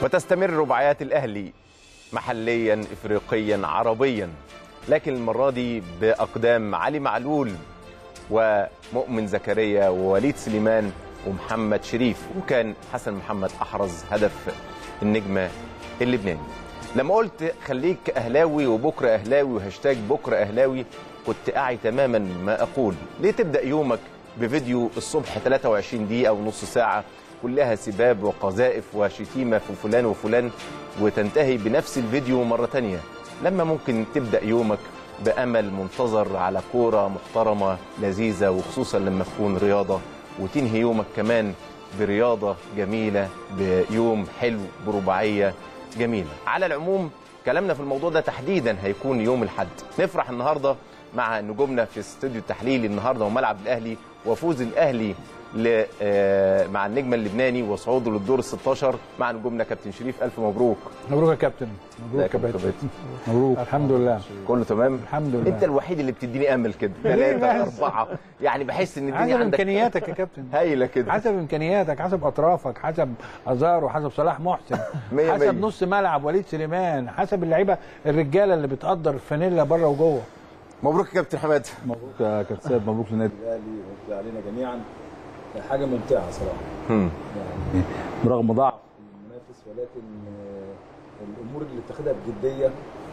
وتستمر رباعيات الأهلي محليا إفريقيا عربيا لكن المرة دي بأقدام علي معلول ومؤمن زكريا ووليد سليمان ومحمد شريف وكان حسن محمد أحرز هدف النجمة اللبناني لما قلت خليك أهلاوي وبكرة أهلاوي وهاشتاج بكرة أهلاوي كنت أعي تماما ما أقول ليه تبدأ يومك بفيديو الصبح 23 دقيقة ونص ساعة كلها سباب وقذائف وشتيمة في فلان وفلان وتنتهي بنفس الفيديو مرة تانية لما ممكن تبدأ يومك بأمل منتظر على كورة محترمة لذيذة وخصوصا لما تكون رياضة وتنهي يومك كمان برياضة جميلة بيوم حلو برباعية جميلة على العموم كلامنا في الموضوع ده تحديدا هيكون يوم الحد نفرح النهارده مع نجومنا في استوديو التحليل النهارده وملعب الاهلي وفوز الاهلي ل- آه، مع النجم اللبناني وصعوده للدور ال 16 مع نجومنا كابتن شريف الف مبروك مبروك يا كابتن مبروك لا يا كابتن كابتن كابتن. مبروك الحمد لله كله تمام الحمد لله انت الوحيد اللي بتديني امل كده ثلاثه اربعه يعني بحس ان الدنيا حسب عندك امكانياتك يا كابتن هايله كده حسب امكانياتك حسب اطرافك حسب ازار وحسب صلاح محسن مية حسب مية. نص ملعب وليد سليمان حسب اللعيبه الرجاله اللي بتقدر الفانيلا بره وجوه مبروك يا كابتن حماد مبروك يا كابتن سيد مبروك للنادي الاهلي ومبروك علينا جميعا حاجه ممتعه صراحه هم. يعني برغم ضعف المنافس ولكن آه، الامور اللي بتاخدها بجديه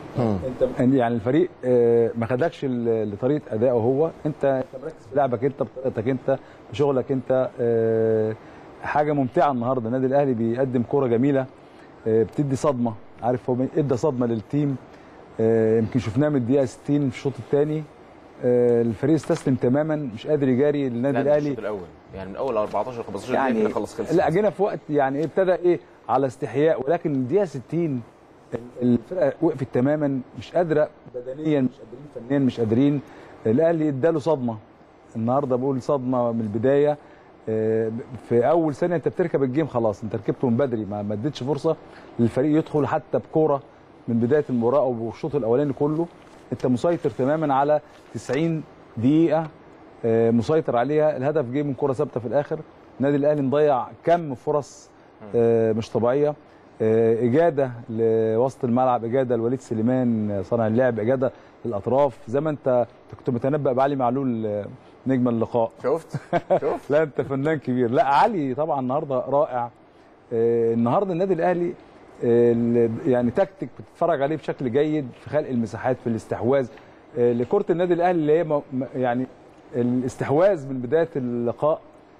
انت يعني الفريق آه، ما خدكش ل- لطريقه ادائه هو انت انت مركز في لعبك انت بطريقتك انت بشغلك انت آه، حاجه ممتعه النهارده النادي الاهلي بيقدم كوره جميله آه، بتدي صدمه عارف هو ادى صدمه للتيم آه، يمكن شفناه من الدقيقه 60 في الشوط الثاني الفريق استسلم تماما مش قادر يجاري النادي لا، مش الاهلي الشوط الاول يعني من اول 14 15 يعني دقيقه خلص خلص لا جينا في وقت يعني إيه ابتدى ايه على استحياء ولكن الدقيقه 60 الفرقه وقفت تماما مش قادره بدنيا مش قادرين فنيا مش قادرين الاهلي اداله صدمه النهارده بقول صدمه من البدايه آه، في اول ثانيه انت بتركب الجيم خلاص انت ركبته من بدري ما ما اديتش فرصه للفريق يدخل حتى بكوره من بدايه المباراه او الشوط الاولاني كله انت مسيطر تماما على 90 دقيقه آه، مسيطر عليها الهدف جه من كره ثابته في الاخر النادي الاهلي مضيع كم فرص آه، مش طبيعيه آه، اجاده لوسط الملعب اجاده لوليد سليمان آه، صانع اللعب اجاده للاطراف زي ما انت أنت كنت متنبأ بعلي معلول آه، نجم اللقاء شفت شفت لا انت فنان كبير لا علي طبعا النهارده رائع آه، النهارده النادي الاهلي آه، ال- يعني تكتيك بتتفرج عليه بشكل جيد في خلق المساحات في الاستحواذ آه، لكره النادي الاهلي اللي هي م- م- يعني الاستحواذ من بدايه اللقاء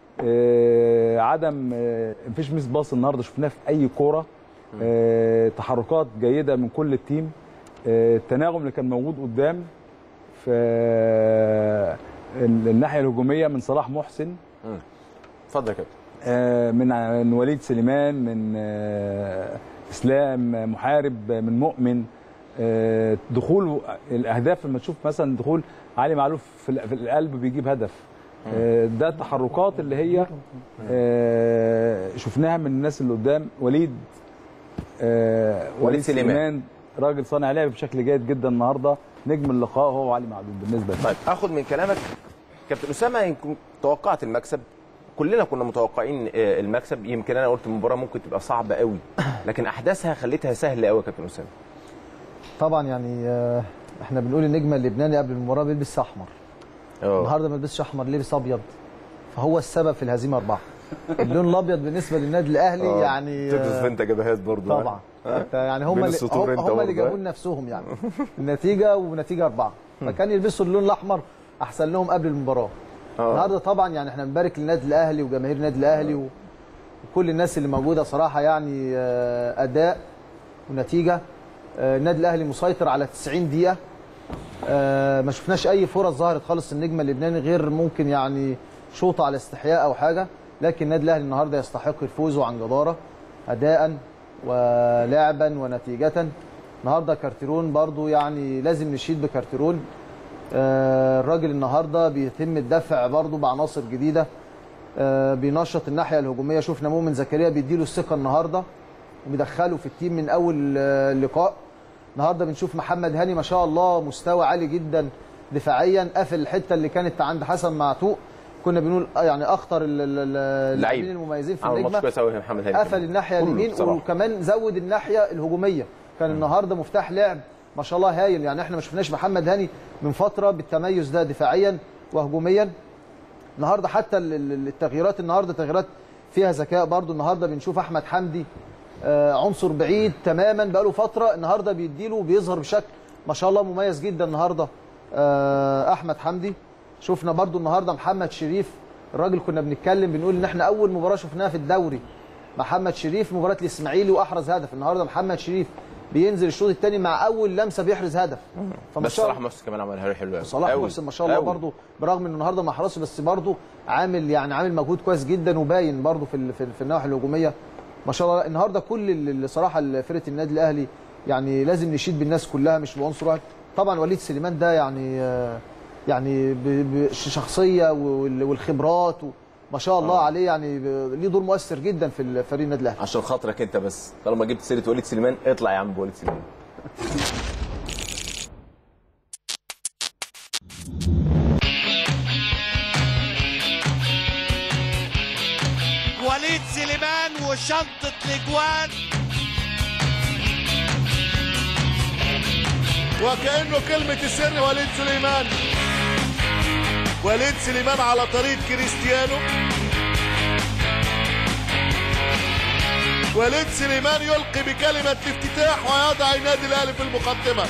آه، عدم آه، مفيش ميس باص النهارده شفناه في اي كوره آه، تحركات جيده من كل التيم آه، التناغم اللي كان موجود قدام في آه، ال- الناحيه الهجوميه من صلاح محسن اتفضل يا كابتن آه، من ع- من وليد سليمان من آه، اسلام آه، محارب آه، من مؤمن آه، دخول الاهداف لما تشوف مثلا دخول علي معلوف في ال- في القلب بيجيب هدف آه، ده التحركات اللي هي آه، شفناها من الناس اللي قدام وليد آه، وليد سليمان. راجل صانع لعب بشكل جيد جدا النهارده نجم اللقاء هو علي معلول بالنسبه لي طيب اخد من كلامك كابتن اسامه يمكن توقعت المكسب كلنا كنا متوقعين آه، المكسب يمكن انا قلت المباراه ممكن تبقى صعبه قوي لكن احداثها خلتها سهله قوي يا كابتن اسامه طبعا يعني آه، احنا بنقول النجم اللبناني قبل المباراه بيلبس احمر اه النهارده ما لبسش احمر لبس ابيض فهو السبب في الهزيمه اربعه اللون الابيض بالنسبه للنادي الاهلي آه، يعني تدرس آه، انت جبهات برضو طبعا انت يعني هم بين اللي السطور هم, انت هم اللي برضه، جابوا لنفسهم يعني النتيجه ونتيجه اربعه فكان يلبسوا اللون الاحمر احسن لهم قبل المباراه آه. النهارده طبعا يعني احنا بنبارك للنادي الاهلي وجماهير النادي الاهلي و- وكل الناس اللي موجوده صراحه يعني آه، اداء ونتيجه آه، النادي الاهلي مسيطر على 90 دقيقه آه، ما شفناش اي فرص ظهرت خالص النجم اللبناني غير ممكن يعني شوطه على استحياء او حاجه لكن النادي الاهلي النهارده يستحق الفوز عن جداره اداء ولعبا ونتيجه النهارده كارتيرون برضو يعني لازم نشيد بكارتيرون آه، الراجل النهارده بيتم الدفع برضو بعناصر جديده آه، بينشط الناحيه الهجوميه شفنا مؤمن زكريا بيديله الثقه النهارده وبيدخله في التيم من اول آه، لقاء النهارده بنشوف محمد هاني ما شاء الله مستوى عالي جدا دفاعيا قافل الحته اللي كانت عند حسن معتوق كنا بنقول آه يعني اخطر ال- ال- ال- اللاعبين لعيب. المميزين في عمل ماتش النجمه كويس قوي محمد هاني قفل الناحيه كله اليمين بصراحة. وكمان زود الناحيه الهجوميه كان النهارده مفتاح لعب ما شاء الله هايل يعني احنا ما شفناش محمد هاني من فتره بالتميز ده دفاعيا وهجوميا النهارده حتى ال- ال- التغييرات النهارده تغييرات فيها ذكاء برضو النهارده بنشوف احمد حمدي آه، عنصر بعيد تماما بقاله فتره النهارده بيديله وبيظهر بشكل ما شاء الله مميز جدا النهارده آه، احمد حمدي شفنا برضو النهارده محمد شريف الراجل كنا بنتكلم بنقول ان احنا اول مباراه شفناها في الدوري محمد شريف مباراه الاسماعيلي واحرز هدف النهارده محمد شريف بينزل الشوط الثاني مع اول لمسه بيحرز هدف فما بس شاء صلاح الله محسن كمان عملها حلو قوي صلاح قوي. محسن ما شاء الله قوي. برضو برغم انه النهارده ما حرصش بس برضو عامل يعني عامل مجهود كويس جدا وباين برضو في ال- في, ال- في النواحي الهجوميه ما شاء الله النهارده كل ال- صراحه فرقه النادي الاهلي يعني لازم نشيد بالناس كلها مش بعنصر واحد طبعا وليد سليمان ده يعني آه، يعني ب- بشخصيه وال- والخبرات و- ما شاء الله آه. عليه يعني ب- ليه دور مؤثر جدا في فريق النادي الاهلي عشان خاطرك انت بس طالما جبت سيره وليد سليمان اطلع يا عم بوليد سليمان وليد سليمان وشنطة الاجوان وكأنه كلمة السر وليد سليمان وليد سليمان على طريق كريستيانو وليد سليمان يلقي بكلمة افتتاح ويضع النادي الأهلي في المقدمة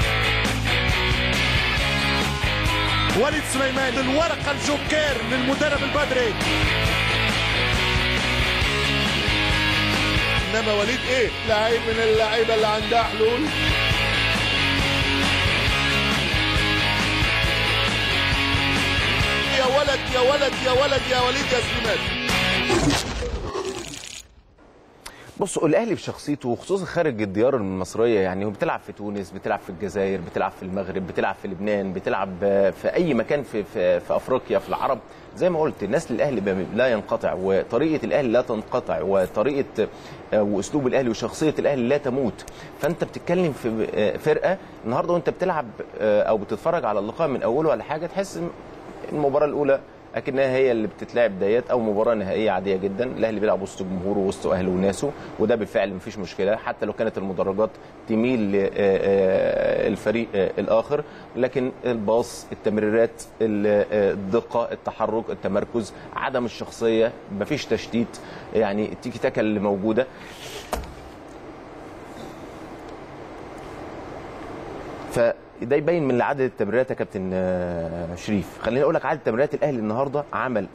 وليد سليمان الورقة الجوكير للمدرب البدري إنما وليد إيه؟ لعيب من اللعيبة اللي عندها حلول يا ولد يا ولد يا ولد يا وليد يا سليمان بصوا الاهلي بشخصيته وخصوصا خارج الديار المصريه يعني هو بتلعب في تونس بتلعب في الجزائر بتلعب في المغرب بتلعب في لبنان بتلعب في اي مكان في في, في افريقيا في العرب زي ما قلت الناس للاهلي ب- لا ينقطع وطريقه الاهلي لا تنقطع وطريقه آه، واسلوب الاهلي وشخصيه الاهلي لا تموت فانت بتتكلم في آه، فرقه النهارده وانت بتلعب آه، او بتتفرج على اللقاء من اوله ولا حاجه تحس المباراه الاولى اكنها هي اللي بتتلعب ديت او مباراه نهائيه عاديه جدا الاهلي بيلعب وسط جمهوره وسط اهله وناسه وده بالفعل مفيش مشكله حتى لو كانت المدرجات تميل للفريق الاخر لكن الباص التمريرات ال- آه، الدقه التحرك التمركز عدم الشخصيه مفيش تشتيت يعني التيكي تاكا اللي موجوده فده يبين من عدد التمريرات يا كابتن آه، شريف خليني اقول لك عدد تمريرات الاهلي النهارده عمل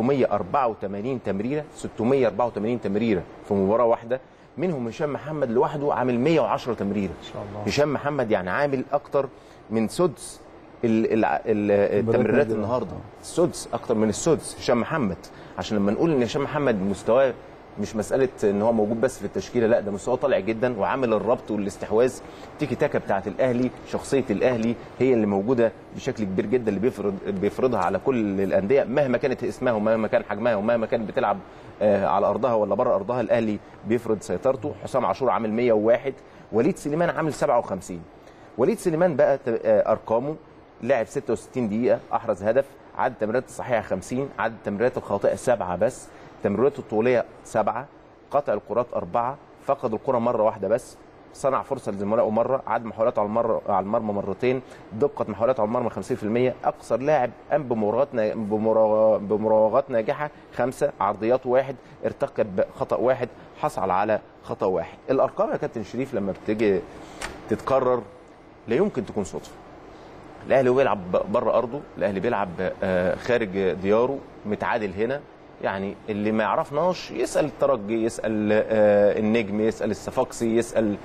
684 تمريره 684 تمريره في مباراه واحده منهم هشام محمد لوحده عامل 110 تمريره ان شاء الله. هشام محمد يعني عامل اكتر من سدس ال- ال- ال- التمريرات النادي النهارده السدس اكتر من السدس هشام محمد عشان لما نقول ان هشام محمد مستواه مش مساله ان هو موجود بس في التشكيله لا ده مستواه طالع جدا وعامل الربط والاستحواذ تيكي تاكا بتاعه الاهلي شخصيه الاهلي هي اللي موجوده بشكل كبير جدا اللي بيفرض بيفرضها على كل الانديه مهما كانت اسمها ومهما كان حجمها ومهما كانت بتلعب آه، على ارضها ولا بره ارضها الاهلي بيفرض سيطرته حسام عاشور عامل 101 وليد سليمان عامل 57 وليد سليمان بقى ت- آه، ارقامه لعب 66 دقيقه احرز هدف عدد التمريرات الصحيحه 50 عدد التمريرات الخاطئه سبعه بس تمريراته الطوليه سبعه قطع الكرات اربعه فقد الكره مره واحده بس صنع فرصه لزملائه مره عدد محاولاته على المره على المرمى مرتين دقه محاولاته على المرمى 50% اقصر لاعب قام بمراوغات نا- بمرا- بمراوغات ناجحه خمسه عرضيات واحد ارتكب خطا واحد حصل على خطا واحد الارقام يا كابتن شريف لما بتيجي تتكرر لا يمكن تكون صدفه الاهلي هو بيلعب بره ارضه الاهلي بيلعب آه، خارج دياره متعادل هنا يعني اللي ما يعرفناش يسال الترجي يسال آه، النجم يسال الصفاقسي يسال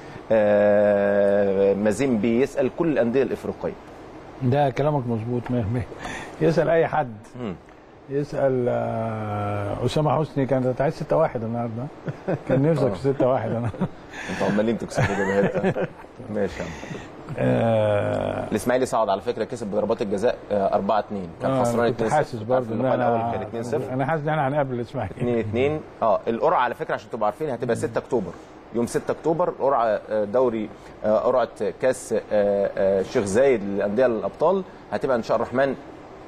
آه، مازيمبي يسال كل الانديه الافريقيه ده كلامك مظبوط 100% يسال اي حد مم. يسال آه، اسامه حسني كانت عايز 6 1 النهارده كان نفسك في 6 1 انا انتوا عمالين تكسبوا جبهات ماشي يا عم. آه، الاسماعيلي صعد على فكره كسب بضربات الجزاء 4 2 كان آه، خسران كنت 2 حاسس برضه ان اللقاء الاول انا كان 2 0 انا حاسس ان احنا هنقابل الاسماعيلي 2 2 اه القرعه على فكره عشان تبقوا عارفين هتبقى 6 اكتوبر يوم 6 اكتوبر قرعه آه، دوري آه، قرعه كاس آه، آه، الشيخ زايد للانديه الابطال هتبقى ان شاء الرحمن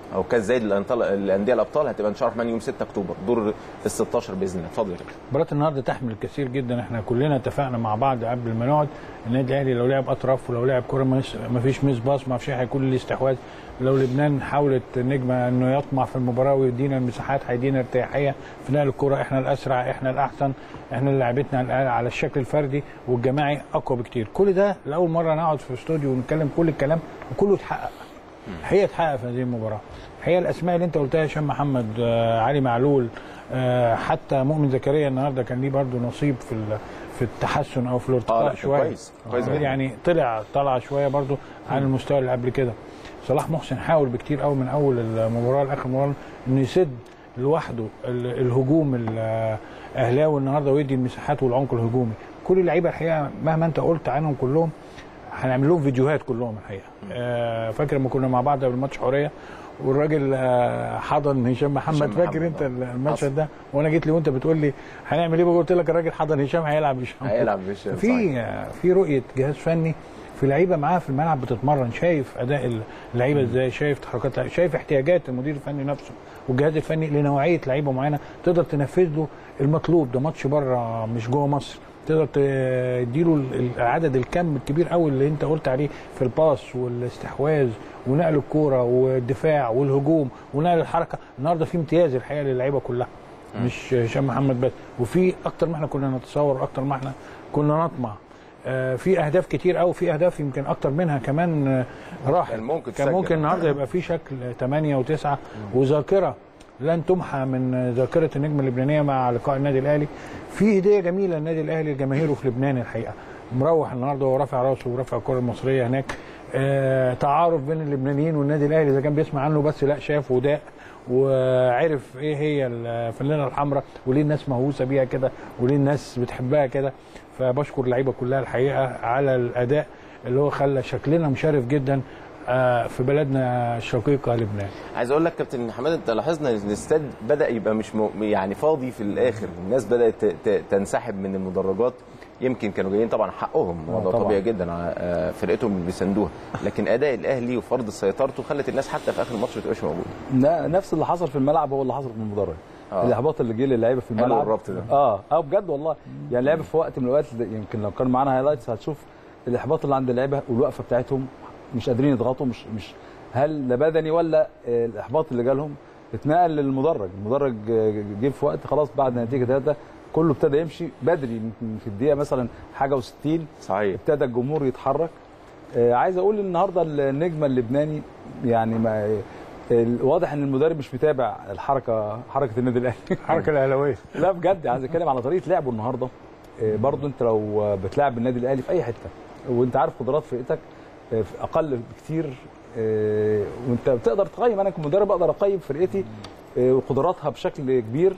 او كاس زايد للأنطال- الانديه الابطال هتبقى ان شاء الله الرحمن يوم 6 اكتوبر دور ال 16 باذن الله اتفضل يا كابتن مباراة النهارده تحمل الكثير جدا احنا كلنا اتفقنا مع بعض قبل ما نقعد النادي الاهلي لو لعب اطراف ولو لعب كوره مس- ما فيش ميس باص ما فيش هيكون الاستحواذ لو لبنان حاولت النجمه انه يطمع في المباراه ويدينا المساحات هيدينا ارتياحيه في نقل الكوره احنا الاسرع احنا الاحسن احنا اللي لعبتنا الآن على الشكل الفردي والجماعي اقوى بكتير كل ده لاول مره نقعد في استوديو ونتكلم كل الكلام وكله اتحقق هي اتحقق في هذه المباراه هي الاسماء اللي انت قلتها هشام محمد آه، علي معلول آه، حتى مؤمن زكريا النهارده كان ليه برضه نصيب في ال- في التحسن او في آه، الارتقاء لا، شويه كويس، كويس آه، جدا. يعني طلع طلع شويه برضه عن المستوى اللي قبل كده صلاح محسن حاول بكتير قوي من اول المباراه لاخر مباراه انه يسد لوحده ال- الهجوم الاهلاوي النهارده ويدي المساحات والعمق الهجومي كل اللعيبه الحقيقه مهما انت قلت عنهم كلهم هنعمل لهم فيديوهات كلهم الحقيقه آه فاكر لما كنا مع بعض قبل ماتش حوريه والراجل آه حضن هشام محمد هشام فاكر محمد، انت آه. المشهد ده وانا جيت لي وانت بتقول لي هنعمل ايه قلت لك الراجل حضن هشام هيلعب هشام هيلعب هشام، صحيح. في في رؤيه جهاز فني في لعيبه معاه في الملعب بتتمرن شايف اداء اللعيبه ازاي شايف تحركات اللعيبة، شايف احتياجات المدير الفني نفسه والجهاز الفني لنوعيه لعيبه معينه تقدر تنفذ له المطلوب ده ماتش بره مش جوه مصر تقدر تديله ال- العدد الكم الكبير قوي اللي انت قلت عليه في الباص والاستحواذ ونقل الكوره والدفاع والهجوم ونقل الحركه النهارده في امتياز الحقيقه للعيبه كلها مش هشام محمد بس وفي اكتر ما احنا كنا نتصور اكتر ما احنا كنا نطمع آه، في اهداف كتير قوي في اهداف يمكن اكتر منها كمان آه، راحت كان ممكن كان تسجل. ممكن النهارده يبقى في شكل 8 و9 وذاكره لن تمحى من ذاكره النجم اللبنانيه مع لقاء النادي الاهلي في هديه جميله للنادي الاهلي لجماهيره في لبنان الحقيقه مروح النهارده وهو رافع راسه ورافع الكره المصريه هناك آه تعارف بين اللبنانيين والنادي الاهلي اذا كان بيسمع عنه بس لا شاف وداء وعرف ايه هي الفانلة الحمراء وليه الناس مهووسه بيها كده وليه الناس بتحبها كده فبشكر اللعيبه كلها الحقيقه على الاداء اللي هو خلى شكلنا مشرف جدا آه، في بلدنا الشقيقه لبنان عايز اقول لك كابتن حماد انت لاحظنا ان الاستاد بدا يبقى مش م... يعني فاضي في الاخر الناس بدات ت... ت... تنسحب من المدرجات يمكن كانوا جايين طبعا حقهم وده طبعاً. طبيعي جدا آه، فرقتهم اللي بيساندوها لكن اداء الاهلي وفرض سيطرته خلت الناس حتى في اخر الماتش ما تبقاش موجوده ن- نفس اللي حصل في الملعب هو اللي حصل في المدرج آه. الاحباط اللي جه للعيبه في حلو الملعب الربط ده. اه اه بجد والله يعني اللعيبه في وقت من الاوقات يمكن لو كان معانا هايلايتس هتشوف الاحباط اللي عند اللعيبه والوقفه بتاعتهم مش قادرين يضغطوا مش مش هل ده بدني ولا آه، الاحباط اللي جالهم اتنقل للمدرج المدرج آه، جه في وقت خلاص بعد نتيجه ثلاثه كله ابتدى يمشي بدري يمكن في الدقيقه مثلا حاجه و60 صحيح ابتدى الجمهور يتحرك آه، عايز اقول النهارده النجم اللبناني يعني ما ال- واضح ان المدرب مش متابع الحركه حركه النادي الاهلي الحركه الاهلاويه لا بجد عايز اتكلم على طريقه لعبه النهارده آه، برضو انت لو آه، بتلعب النادي الاهلي في اي حته وانت عارف قدرات فرقتك آه، في اقل بكتير آه، وانت بتقدر تقيم انا كمدرب اقدر اقيم فرقتي آه، وقدراتها بشكل كبير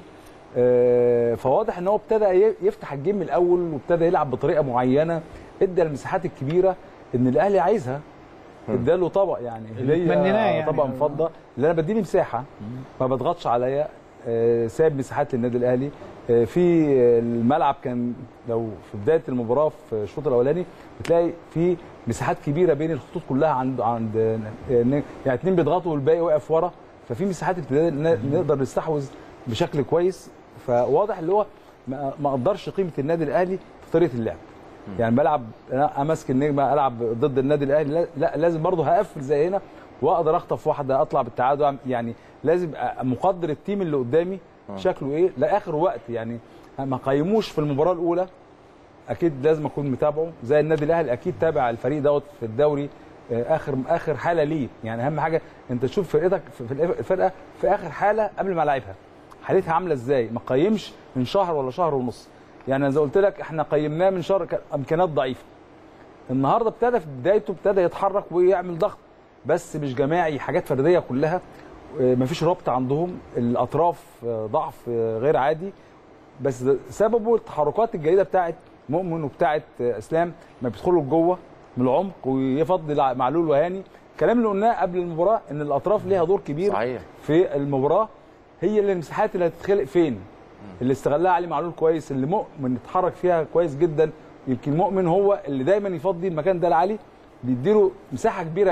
آه، فواضح ان هو ابتدى ي- يفتح الجيم من الاول وابتدى يلعب بطريقه معينه ادى المساحات الكبيره ان الاهلي عايزها اداله طبق يعني تمنيناه هديه يعني. طبق مفضه اللي انا بديني مساحه ما بضغطش عليا آه، ساب مساحات للنادي الاهلي آه، في الملعب كان لو في بدايه المباراه في الشوط الاولاني بتلاقي في مساحات كبيره بين الخطوط كلها عند عند آه، يعني اتنين بيضغطوا والباقي واقف ورا ففي مساحات ابتدائيه ن- نقدر نستحوذ بشكل كويس فواضح اللي هو ما ما قدرش قيمه النادي الاهلي في طريقه اللعب يعني بلعب انا امسك النجمه العب ضد النادي الاهلي لا, لا لازم برضه هقفل زي هنا واقدر اخطف واحده اطلع بالتعادل يعني لازم أ- مقدر التيم اللي قدامي شكله ايه لاخر وقت يعني ما قيموش في المباراه الاولى اكيد لازم اكون متابعه زي النادي الاهلي اكيد تابع الفريق دوت في الدوري آه، اخر اخر حاله ليه يعني اهم حاجه انت تشوف فرقتك في في الفرقه في اخر حاله قبل ما العبها حالتها عامله ازاي ما قيمش من شهر ولا شهر ونص يعني زي قلت لك احنا قيمناه من شهر كان امكانيات ضعيفه النهارده ابتدى في بدايته ابتدى يتحرك ويعمل ضغط بس مش جماعي حاجات فرديه كلها آه، مفيش ربط عندهم الاطراف آه، ضعف آه، غير عادي بس ده سببه التحركات الجيده بتاعت مؤمن وبتاعت آه، اسلام ما بيدخلوا لجوه من العمق ويفضل ع- معلول وهاني الكلام اللي قلناه قبل المباراه ان الاطراف ليها دور كبير صحيح في المباراه هي اللي المساحات اللي هتتخلق فين اللي استغلها علي معلول كويس اللي مؤمن اتحرك فيها كويس جدا يمكن مؤمن هو اللي دايما يفضي المكان ده لعلي بيديله مساحه كبيره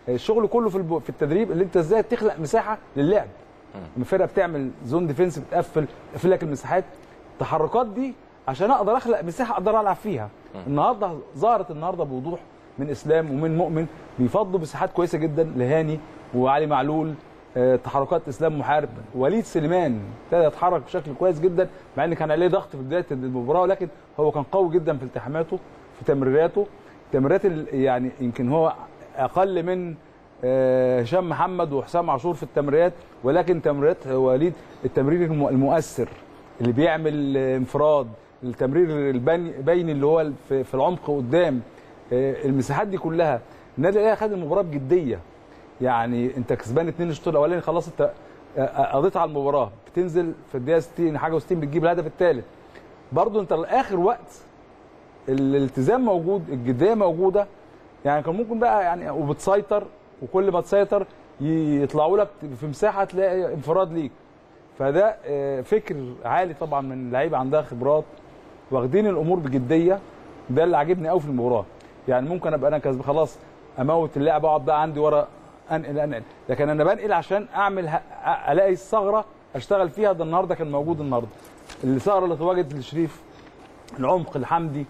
الشغل كله في الب- في التدريب اللي انت ازاي تخلق مساحه للعب الفرقه بتعمل زون ديفنس بتقفل تقفل لك المساحات التحركات دي عشان اقدر اخلق مساحه اقدر العب فيها النهارده ظهرت النهارده بوضوح من اسلام ومن مؤمن بيفضوا مساحات كويسه جدا لهاني وعلي معلول آه، تحركات اسلام محارب وليد سليمان ابتدى يتحرك بشكل كويس جدا مع ان كان عليه ضغط في بدايه المباراه ولكن هو كان قوي جدا في التحاماته في تمريراته تمريرات ال- يعني يمكن هو اقل من آه، هشام محمد وحسام عاشور في التمريرات ولكن تمريرات وليد التمرير الم- المؤثر اللي بيعمل آه، انفراد التمرير البني بيني اللي هو في في العمق قدام آه، المساحات دي كلها النادي الاهلي خد المباراه بجديه يعني انت كسبان اتنين الشوط الاولاني خلاص انت آه، قضيت على المباراه بتنزل في الدقيقه 60 حاجه و60 بتجيب الهدف الثالث برضو انت لاخر وقت الالتزام موجود الجديه موجوده يعني كان ممكن بقى يعني وبتسيطر وكل ما تسيطر ي- يطلعوا لك في مساحه تلاقي انفراد ليك فده آه، فكر عالي طبعا من لعيبه عندها خبرات واخدين الامور بجديه ده اللي عاجبني قوي في المباراه يعني ممكن ابقى انا كسب خلاص اموت اللعبه اقعد بقى عندي ورا انقل انقل لكن انا بنقل عشان اعمل ه- أ- الاقي الثغره اشتغل فيها ده النهارده كان موجود النهارده الثغره اللي اتواجدت لشريف العمق الحمدي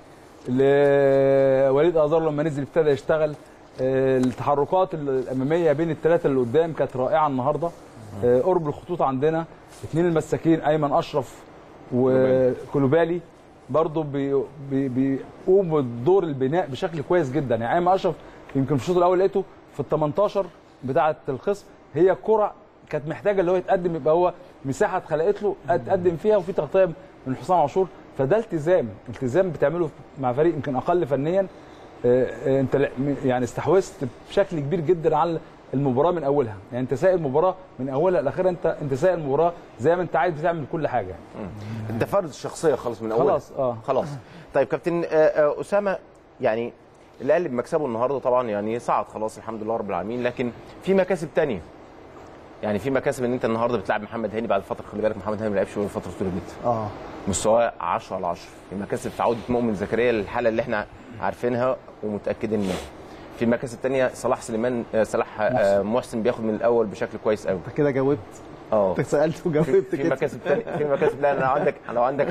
ل- وليد ازار لما نزل ابتدى يشتغل آه، التحركات الاماميه بين الثلاثه اللي قدام كانت رائعه النهارده آه، قرب الخطوط عندنا اثنين المساكين ايمن اشرف وكلوبالي برضه بي- بي- بيقوموا بدور البناء بشكل كويس جدا يعني ايمن اشرف يمكن في الشوط الاول لقيته في ال 18 بتاعه الخصم هي كره كانت محتاجه اللي هو يتقدم يبقى هو مساحه اتخلقت له اتقدم فيها وفي تغطيه من حسام عاشور فده التزام التزام بتعمله مع فريق يمكن اقل فنيا آه، آه، انت لا- م- يعني استحوذت بشكل كبير جدا على المباراه من اولها يعني انت سايق المباراه من اولها لاخرها انت انت سايق المباراه زي ما انت عايز بتعمل كل حاجه يعني. انت فرد الشخصيه خالص من اول خلاص اه خلاص طيب كابتن آه، آه، اسامه يعني الاهلي بمكسبه النهارده طبعا يعني صعد خلاص الحمد لله رب العالمين لكن في مكاسب تانية يعني في مكاسب ان انت النهارده بتلعب محمد هاني بعد فتره خلي بالك محمد هاني ما لعبش بقاله فتره طويله جدا اه مستواه 10 على 10 في مكاسب في عوده مؤمن زكريا للحاله اللي احنا عارفينها ومتاكدين منها في مكاسب تانية صلاح سليمان آه، صلاح آه، محسن بياخد من الاول بشكل كويس قوي انت كده جاوبت اه انت سالت وجاوبت في كده مكاسب تانية في مكاسب لا انا عندك لو عندك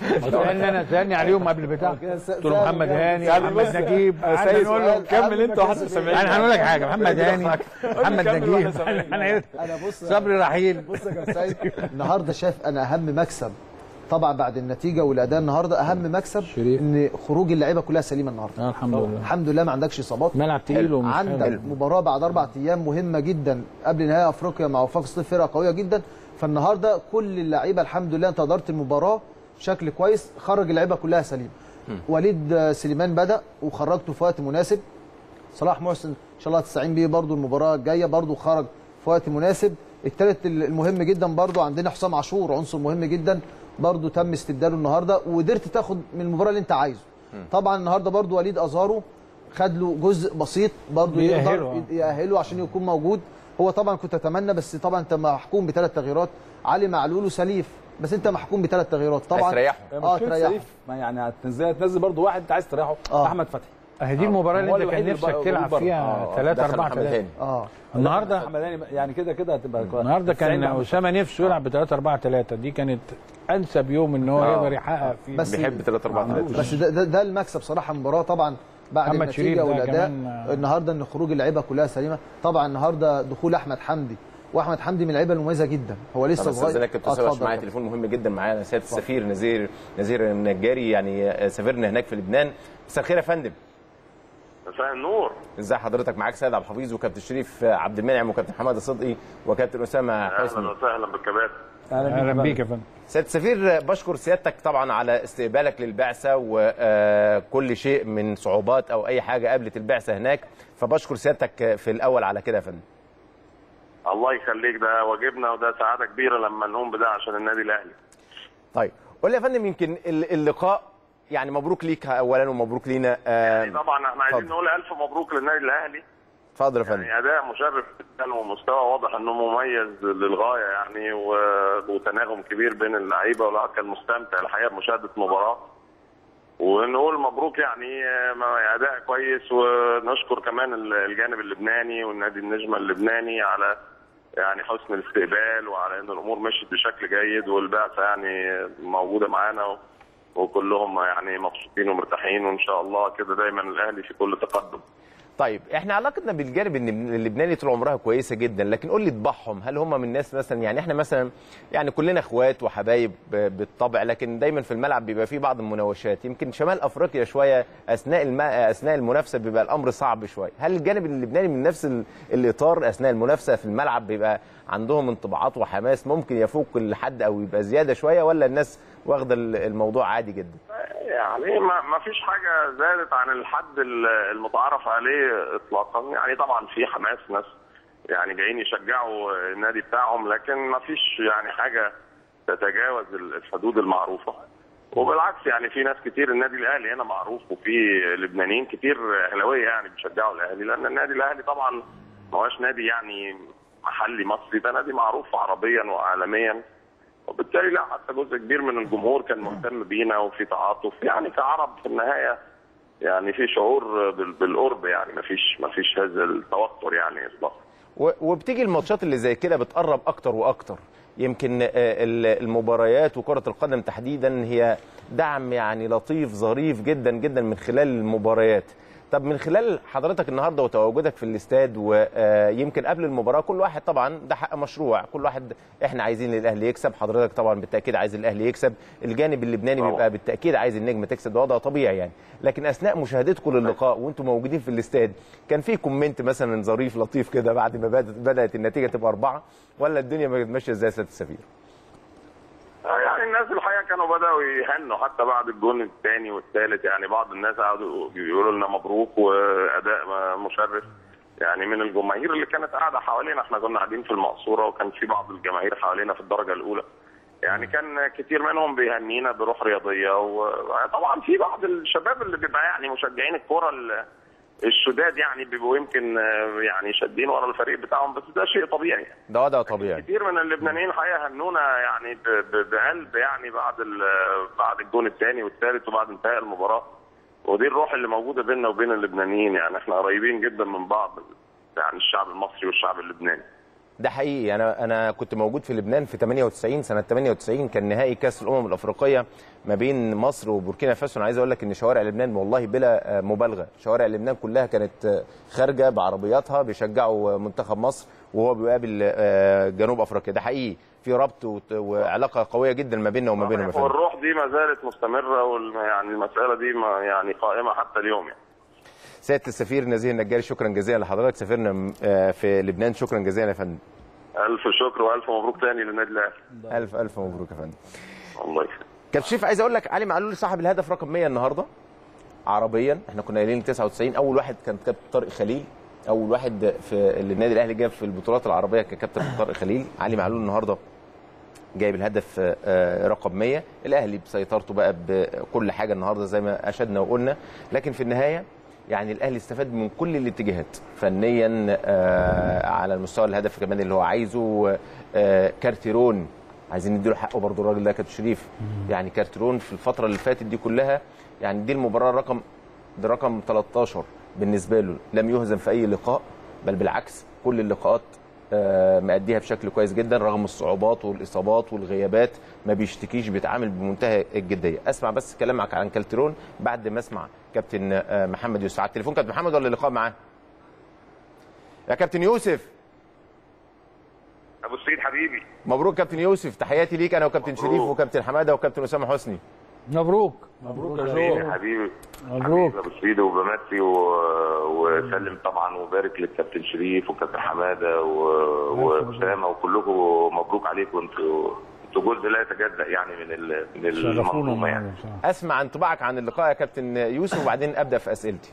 سالني انا سالني عليهم قبل بتاع كده س- قلت له سأل محمد وجاوب. هاني يعني محمد بص، نجيب آه، انا سيد هنقول سؤال. له كمل انت واحنا سامعين انا هنقول لك حاجه محمد هاني محمد كمل نجيب واحنا سامعين. انا انا بص صبري رحيل بص يا كابتن سيد النهارده شايف انا اهم مكسب طبعا بعد النتيجه والاداء النهارده اهم مكسب شريف. ان خروج اللعيبه كلها سليمه النهارده آه، الحمد لله الحمد لله ما عندكش اصابات ملعب تقيل ومش عندك حلو. مباراه بعد اربع ايام مهمه جدا قبل نهائي افريقيا مع وفاق سطيف فرقه قويه جدا فالنهارده كل اللعيبه الحمد لله انت ادارت المباراه بشكل كويس خرج اللعيبه كلها سليمه وليد آه، سليمان بدا وخرجته في وقت مناسب صلاح محسن ان شاء الله تستعين بيه برضو المباراه الجايه برضو خرج في وقت مناسب الثالث المهم جدا برضو عندنا حسام عاشور عنصر مهم جدا برضو تم استبداله النهارده وقدرت تاخد من المباراه اللي انت عايزه طبعا النهارده برضو وليد ازارو خد له جزء بسيط برضو بيأهله، يقدر آه. يأهله عشان يكون موجود هو طبعا كنت اتمنى بس طبعا انت محكوم بثلاث تغييرات علي معلول وسليف بس انت محكوم بثلاث تغييرات طبعا عايز تريحه. اه مشكلة تريحه سليف ما يعني هتنزل هتنزل برضه واحد انت عايز تريحه آه. احمد فتحي اهي دي المباراه اللي هو انت كان الوحيد اللي نفسك بقى- تلعب بره. فيها آه، 3 دخل 4 محمد 3 هاني. اه النهارده احمد هاني يعني كده كده هتبقى النهارده كان 90 أحمد اسامه نفسه يلعب ب 3 4 3 دي كانت انسب يوم ان هو آه. يقدر يحقق فيه بس بيحب 3 4 3 بس ده, ده, ده المكسب صراحه المباراه طبعا بعد محمد شريف النتيجه ده والاداء كمان، آه. النهارده ان خروج اللعيبه كلها سليمه طبعا النهارده دخول احمد حمدي واحمد حمدي من اللعيبه المميزه جدا هو لسه طب صغير استاذنك كابتن آه، سامح اتفضل معايا يا تليفون مهم جدا معانا سياده السفير نزير نزير النجاري يعني آه، سافرنا هناك في لبنان مساء الخير يا فندم مساء النور ازي حضرتك معاك سيد عبد الحفيظ وكابتن شريف آه، عبد المنعم وكابتن حماده صدقي وكابتن اسامه حسني اهلا وسهلا بالكباتن اهلا بيك يا فندم سياده السفير آه، بشكر سيادتك طبعا على استقبالك للبعثه وكل شيء من صعوبات او اي حاجه قابلت البعثه هناك فبشكر سيادتك آه، في الاول على كده يا فندم الله يخليك ده واجبنا وده سعاده كبيره لما نقوم بده عشان النادي الاهلي طيب قول لي يا فندم يمكن ال- اللقاء يعني مبروك ليك اولا ومبروك لينا آه، يعني طبعا احنا عايزين اتفضل. نقول الف مبروك للنادي الاهلي اتفضل يا فندم يعني اداء مشرف جدا ومستوى واضح انه مميز للغايه يعني و- وتناغم كبير بين اللعيبه والواحد كان مستمتع الحقيقه بمشاهده المباراه ونقول مبروك يعني آه، اداء كويس ونشكر كمان ال- الجانب اللبناني والنادي النجمه اللبناني على يعني حسن الاستقبال وعلى ان الامور مشيت بشكل جيد والبعثه يعني موجوده معانا و- وكلهم يعني مبسوطين ومرتاحين وان شاء الله كده دايما الاهلي في كل تقدم طيب احنا علاقتنا بالجانب النب- اللبناني طول عمرها كويسه جدا لكن قول لي طباعهم هل هم من الناس مثلا يعني احنا مثلا يعني كلنا اخوات وحبايب ب- بالطبع لكن دايما في الملعب بيبقى فيه بعض المناوشات يمكن شمال افريقيا شويه اثناء الم... اثناء المنافسه بيبقى الامر صعب شويه هل الجانب اللبناني من نفس ال... الاطار اثناء المنافسه في الملعب بيبقى عندهم انطباعات وحماس ممكن يفوق الحد او يبقى زياده شويه ولا الناس واخده ال- الموضوع عادي جدا يعني ما ما فيش حاجه زادت عن الحد ال- المتعارف عليه اطلاقا يعني طبعا في حماس ناس يعني جايين يشجعوا النادي بتاعهم لكن ما فيش يعني حاجه تتجاوز الحدود المعروفه وبالعكس يعني في ناس كتير النادي الاهلي هنا معروف وفي لبنانيين كتير اهلاويه يعني بيشجعوا الاهلي لان النادي الاهلي طبعا ما هوش نادي يعني محلي مصري ده نادي معروف عربيا وعالميا وبالتالي لا حتى جزء كبير من الجمهور كان مهتم بينا وفي تعاطف يعني كعرب في النهايه يعني في شعور بال- بالقرب يعني ما فيش ما فيش هذا التوتر يعني اطلاقا و- وبتيجي الماتشات اللي زي كده بتقرب اكتر واكتر يمكن آه، ال- المباريات وكرة القدم تحديدا هي دعم يعني لطيف ظريف جدا جدا من خلال المباريات طب من خلال حضرتك النهارده وتواجدك في الاستاد ويمكن قبل المباراه كل واحد طبعا ده حق مشروع كل واحد احنا عايزين الاهلي يكسب حضرتك طبعا بالتاكيد عايز الاهلي يكسب الجانب اللبناني طبعا. بيبقى بالتاكيد عايز النجم تكسب ده وضع طبيعي يعني لكن اثناء مشاهدتكم للقاء وانتم موجودين في الاستاد كان في كومنت مثلا ظريف لطيف كده بعد ما بدات بدات النتيجه تبقى اربعه ولا الدنيا ما ماشيه ازاي يا سياده السفير؟ آه يعني الناس الحقيقه كانوا بداوا يهنوا حتى بعد الجون الثاني والثالث يعني بعض الناس قعدوا يقولوا لنا مبروك واداء مشرف يعني من الجماهير اللي كانت قاعده حوالينا احنا كنا قاعدين في المقصوره وكان في بعض الجماهير حوالينا في الدرجه الاولى يعني كان كتير منهم بيهنينا بروح رياضيه وطبعا في بعض الشباب اللي بيبقى يعني مشجعين الكوره ال- الشداد يعني بيبقوا يمكن آه، يعني شادين ورا الفريق بتاعهم بس ده شيء طبيعي ده وضع طبيعي كتير من اللبنانيين الحقيقه هنونا يعني ب- ب- بقلب يعني بعد ال- بعد الجون الثاني والثالث وبعد انتهاء المباراه ودي الروح اللي موجوده بيننا وبين اللبنانيين يعني احنا قريبين جدا من بعض يعني الشعب المصري والشعب اللبناني ده حقيقي انا انا كنت موجود في لبنان في 98 سنه 98 كان نهائي كاس الامم الافريقيه ما بين مصر وبوركينا فاسو انا عايز اقول لك ان شوارع لبنان والله بلا آه، مبالغه شوارع لبنان كلها كانت آه، خارجه بعربياتها بيشجعوا آه، منتخب مصر وهو بيقابل آه، جنوب افريقيا ده حقيقي في ربط وت- وعلاقه قويه جدا ما بيننا وما بينهم يا فندم. والروح دي ما زالت مستمره وال- يعني المساله دي ما يعني قائمه حتى اليوم يعني سياده السفير نزيه النجاري شكرا جزيلا لحضرتك سافرنا آه، في لبنان شكرا جزيلا يا فندم الف شكر والف مبروك تاني للنادي الاهلي الف الف مبروك يا فندم الله يخليك كابتن شريف عايز اقول لك علي معلول صاحب الهدف رقم 100 النهارده عربيا احنا كنا قايلين 99 اول واحد كان كابتن طارق خليل اول واحد في اللي النادي الاهلي جاب في البطولات العربيه ككابتن طارق خليل علي معلول النهارده جايب الهدف آه، رقم 100 الاهلي بسيطرته بقى بكل حاجه النهارده زي ما اشدنا وقلنا لكن في النهايه يعني الاهلي استفاد من كل الاتجاهات فنيا آه، على المستوى الهدف كمان اللي هو عايزه آه، كارتيرون عايزين نديله حقه برضه الراجل ده كابتن شريف يعني كارتيرون في الفتره اللي فاتت دي كلها يعني دي المباراه رقم ده رقم 13 بالنسبه له لم يهزم في اي لقاء بل بالعكس كل اللقاءات آه، مأديها بشكل كويس جدا رغم الصعوبات والاصابات والغيابات ما بيشتكيش بيتعامل بمنتهى الجديه اسمع بس كلامك عن كالترون بعد ما اسمع كابتن آه، محمد يوسف على التليفون كابتن محمد ولا اللقاء معاه يا كابتن يوسف ابو السيد حبيبي مبروك كابتن يوسف تحياتي ليك انا وكابتن مبروك. شريف وكابتن حماده وكابتن اسامه حسني مبروك مبروك يا حبيبي جو حبيبي مبروك حبيبي ابو سيد وبمسي و... وسلم طبعا وبارك للكابتن شريف وكابتن حماده و... واسامه وكلكم مبروك عليكم انتوا انتوا جزء لا يتجزا يعني من ال... من شرفونا المنظومه يعني النهارده بصراحة. اسمع انطباعك عن اللقاء يا كابتن يوسف وبعدين ابدا في اسئلتي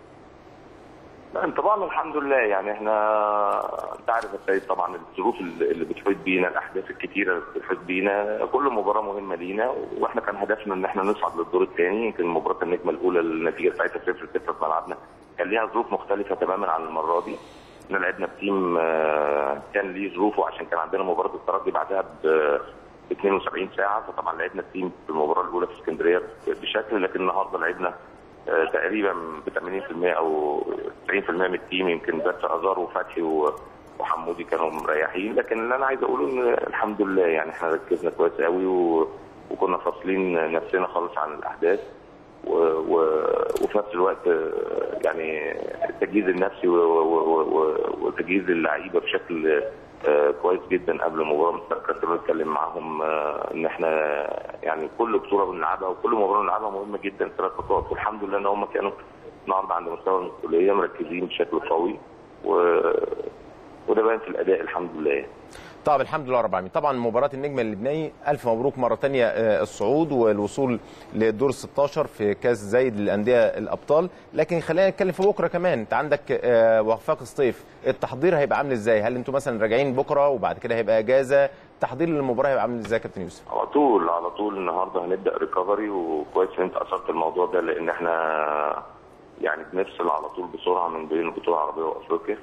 لا، انطباعنا الحمد لله يعني احنا انت عارف يا سيد طبعا الظروف اللي اللي بتحيط بينا الاحداث الكتيره اللي بتحيط بينا كل مباراه مهمه لينا واحنا كان هدفنا ان احنا نصعد للدور الثاني يمكن مباراه النجمه الاولى النتيجه بتاعتها 0 0 في ملعبنا كان ليها ظروف مختلفه تماما عن المره دي احنا لعبنا بتيم آه، كان ليه ظروفه عشان كان عندنا مباراه الترجي بعدها ب- 72 ساعه فطبعا لعبنا التيم في المباراه الاولى في اسكندريه بشكل لكن النهارده لعبنا آه، تقريبا ب 80% او 90% من التيم يمكن بس ازار وفتحي و- وحمودي كانوا مريحين لكن اللي انا عايز اقوله ان الحمد لله يعني احنا ركزنا كويس قوي و... وكنا فاصلين نفسنا خالص عن الاحداث و... و... وفي نفس الوقت آه، يعني التجهيز النفسي و... و... و... وتجهيز اللعيبه بشكل آه، كويس جدا قبل المباراه مستر كابتن بتكلم معاهم آه، ان احنا يعني كل بطوله بنلعبها وكل مباراه بنلعبها مهمه جدا ثلاث نقاط والحمد لله ان هم كانوا النهارده عند مستوى المسؤوليه مركزين بشكل قوي و... وده باين في الاداء الحمد لله طب الحمد لله رب العالمين طبعا مباراه النجم اللبناني الف مبروك مره تانية آه، الصعود والوصول للدور 16 في كاس زايد للانديه الابطال لكن خلينا نتكلم في بكره كمان انت عندك آه، وفاق سطيف التحضير هيبقى عامل ازاي هل انتوا مثلا راجعين بكره وبعد كده هيبقى اجازه التحضير للمباراه هيبقى عامل ازاي يا كابتن يوسف على طول على طول النهارده هنبدا ريكفري وكويس ان انت اثرت الموضوع ده لان احنا يعني بنفصل على طول بسرعه من بين البطوله العربيه وافريقيا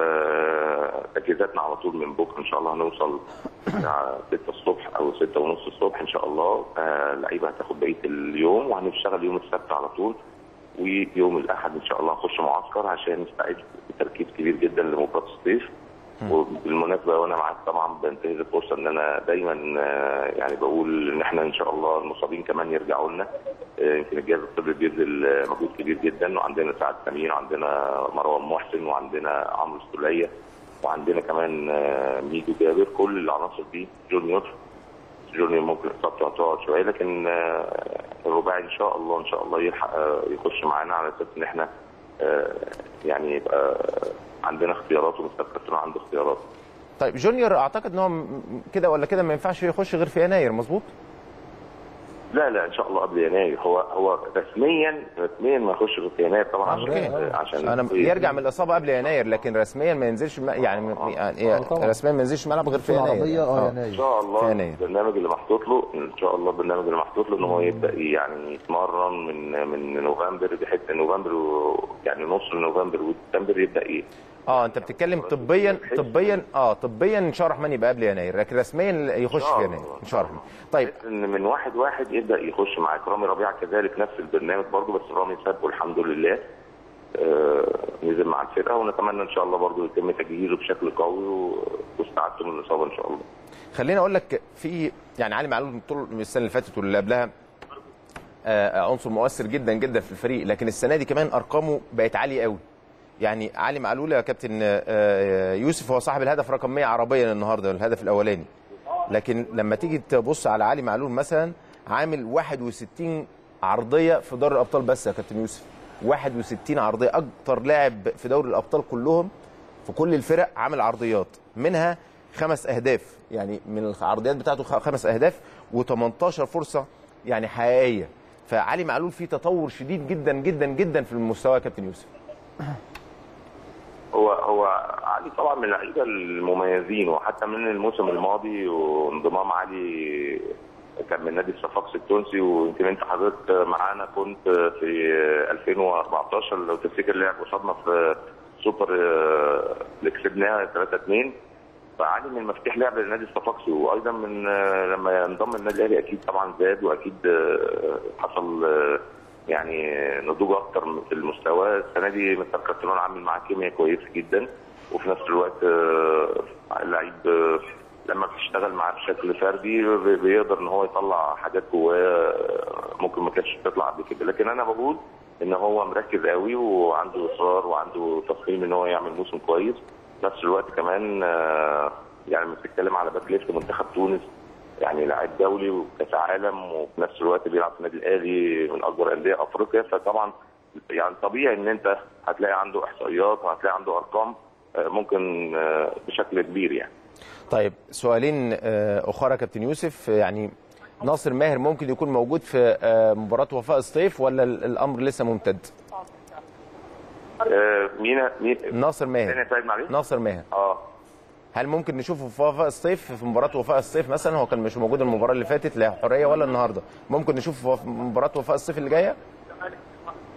آه، تجهيزاتنا على طول من بكره ان شاء الله هنوصل الساعه 6 الصبح او 6 ونص الصبح ان شاء الله آه، اللعيبه هتاخد بقيه اليوم وهنشتغل يوم السبت على طول ويوم الاحد ان شاء الله هنخش معسكر عشان نستعد بتركيز كبير جدا لمباراه الصيف وبالمناسبه وانا معاك طبعا بنتهز الفرصه ان انا دايما آه، يعني بقول ان احنا ان شاء الله المصابين كمان يرجعوا لنا آه، يمكن الجهاز الطبي بيبذل آه، مجهود كبير جدا وعندنا سعد سمير وعندنا مروان محسن وعندنا عمرو السوليه وعندنا كمان آه، ميدو جابر كل العناصر دي جونيور جونيور ممكن اصابته هتقعد شويه لكن آه، الرباعي ان شاء الله ان شاء الله يلحق آه، يخش معانا على اساس ان احنا آه، يعني يبقى عندنا اختيارات ومستر كابتن عنده اختيارات طيب جونيور اعتقد ان هو م- كده ولا كده ما ينفعش يخش غير في يناير مظبوط لا لا ان شاء الله قبل يناير هو هو رسميا رسميا ما يخش غير في يناير طبعا عشان أوكي. عشان انا يرجع من الاصابه قبل يناير لكن رسميا ما ينزلش الم- يعني يعني رسميا ما ينزلش الملعب غير في البطوله يناير العربيه اه آه. ان يناير شاء في الله يناير. البرنامج اللي محطوط له ان شاء الله البرنامج اللي محطوط له ان هو يبدا يعني يتمرن من من نوفمبر بحيث إن نوفمبر و- يعني نص نوفمبر وديسمبر يبدا ايه اه انت بتتكلم طبيا طبيا اه طبيا ان شاء الله الرحمن يبقى قبل يناير لكن رسميا يخش إن شاء في الله. يناير ان شاء الله الرحمن طيب بحيث ان من واحد واحد يبدا يخش معاك رامي ربيعه كذلك نفس البرنامج برضه بس رامي سابه الحمد لله آه نزل مع الفرقه ونتمنى ان شاء الله برضه يتم تجهيزه بشكل قوي و- واستعادته من الاصابه ان شاء الله خليني اقول لك في يعني علي معلول طول السنه اللي فاتت واللي قبلها آه، عنصر مؤثر جدا جدا في الفريق لكن السنه دي كمان ارقامه بقت عاليه قوي يعني علي معلول يا كابتن آه، يوسف هو صاحب الهدف رقم 100 عربيا النهارده الهدف الاولاني لكن لما تيجي تبص على علي معلول مثلا عامل 61 عرضيه في دوري الابطال بس يا كابتن يوسف 61 عرضيه اكتر لاعب في دوري الابطال كلهم في كل الفرق عامل عرضيات منها خمس اهداف يعني من العرضيات بتاعته خ- خمس اهداف و18 فرصه يعني حقيقيه فعلي معلول فيه تطور شديد جدا جدا جدا في المستوى يا كابتن يوسف هو هو علي طبعا من اللعيبه المميزين وحتى من الموسم الماضي وانضمام علي كان من نادي الصفاقس التونسي ويمكن انت حضرتك معانا كنت في 2014 لو تفتكر لعب قصادنا في سوبر آه، اللي كسبناه 3 2 فعلي من مفتاح لعب لنادي الصفاقسي وايضا من آه، لما انضم النادي الاهلي اكيد طبعا زاد واكيد آه، حصل آه، يعني نضوج اكتر في المستوى السنه دي مستر كارتيرون عامل معاه كيمياء كويسه جدا وفي نفس الوقت آه، اللعيب آه، لما بتشتغل معاه بشكل فردي بي- بيقدر ان هو يطلع حاجات جواه آه، ممكن ما كانتش تطلع قبل كده لكن انا بقول ان هو مركز قوي وعنده اصرار وعنده تصميم ان هو يعمل موسم كويس في نفس الوقت كمان آه، يعني لما بتتكلم على باك ليفت منتخب تونس يعني لاعب دولي وكاس عالم وفي نفس الوقت بيلعب في النادي الاهلي من اكبر انديه افريقيا فطبعا يعني طبيعي ان انت هتلاقي عنده احصائيات وهتلاقي عنده ارقام آه، ممكن آه، بشكل كبير يعني طيب سؤالين آه، اخرى يا كابتن يوسف يعني ناصر ماهر ممكن يكون موجود في آه، مباراه وفاء الصيف ولا ال- الامر لسه ممتد آه، مين مين ناصر تاني يا ماهر سيد معلش ناصر ماهر اه هل ممكن نشوفه في وفاء الصيف في مباراه وفاء الصيف مثلا هو كان مش موجود المباراه اللي فاتت لا حريه ولا النهارده ممكن نشوفه في مباراه وفاء الصيف اللي جايه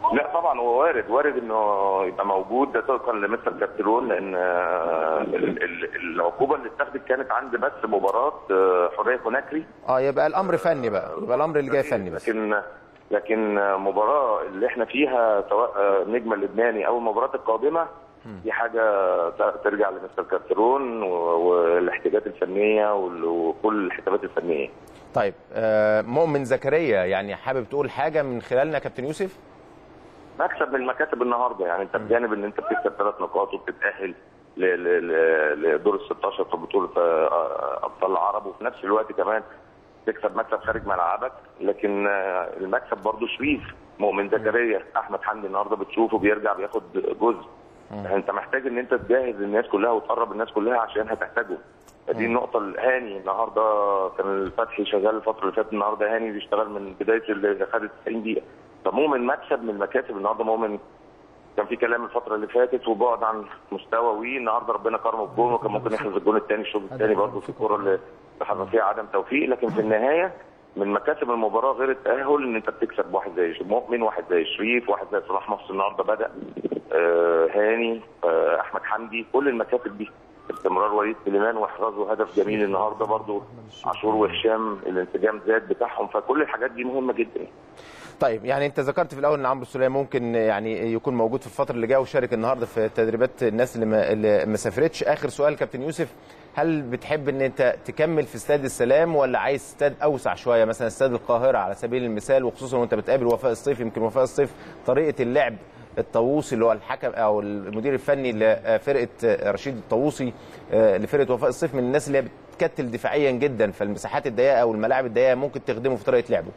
لا طبعا هو وارد وارد انه يبقى موجود ده طبقا لمستر كابترون لان آه، ال- ال- العقوبه اللي اتخذت كانت عند بس مباراه آه، حريه كوناكري اه يبقى الامر فني بقى يبقى الامر اللي جاي فني بس لكن لكن مباراه اللي احنا فيها سواء النجم اللبناني او المباراه القادمه دي حاجه ت- ترجع لمستر كابترون و- والاحتياجات الفنيه وال- وكل الحسابات الفنيه طيب آه، مؤمن زكريا يعني حابب تقول حاجه من خلالنا كابتن يوسف مكسب من مكاسب النهارده يعني انت بجانب ان انت بتكسب ثلاث نقاط وبتتاهل ل- ل- ل- لدور ال 16 في بطوله آه، ابطال العرب وفي نفس الوقت كمان تكسب مكسب خارج ملعبك لكن آه، المكسب برضه شريف مؤمن زكريا احمد حمدي النهارده بتشوفه بيرجع بياخد جزء يعني انت محتاج ان انت تجهز الناس كلها وتقرب الناس كلها عشان هتحتاجهم دي النقطة الهاني النهارده كان الفتحي شغال الفترة اللي فاتت النهارده هاني بيشتغل من بداية اللي خدت 90 دقيقة فمؤمن مكسب من المكاسب النهارده مؤمن كان في كلام الفترة اللي فاتت وبعد عن مستوى وي النهارده ربنا كرمه بجون وكان ممكن يحرز الجون الثاني الشوط الثاني برضه في الكورة اللي حصل فيها عدم توفيق لكن في النهاية من مكاسب المباراة غير التأهل ان انت بتكسب واحد زي مؤمن واحد زي شريف واحد زي صلاح نصر النهارده بدأ آه هاني آه احمد حمدي كل المكاسب دي استمرار وليد سليمان واحرازه هدف جميل النهارده برضه عاشور وهشام الانسجام زاد بتاعهم فكل الحاجات دي مهمه جدا طيب يعني انت ذكرت في الاول ان عمرو السوليه ممكن يعني يكون موجود في الفتره اللي جايه وشارك النهارده في تدريبات الناس اللي ما, اللي ما سافرتش اخر سؤال كابتن يوسف هل بتحب ان انت تكمل في استاد السلام ولا عايز استاد اوسع شويه مثلا استاد القاهره على سبيل المثال وخصوصا وانت بتقابل وفاء الصيف يمكن وفاء الصيف طريقه اللعب الطاووسي اللي هو الحكم او المدير الفني لفرقه رشيد الطاووسي آه، لفرقه وفاء الصيف من الناس اللي هي بتكتل دفاعيا جدا فالمساحات الضيقه او الملاعب الضيقه ممكن تخدمه في طريقه لعبه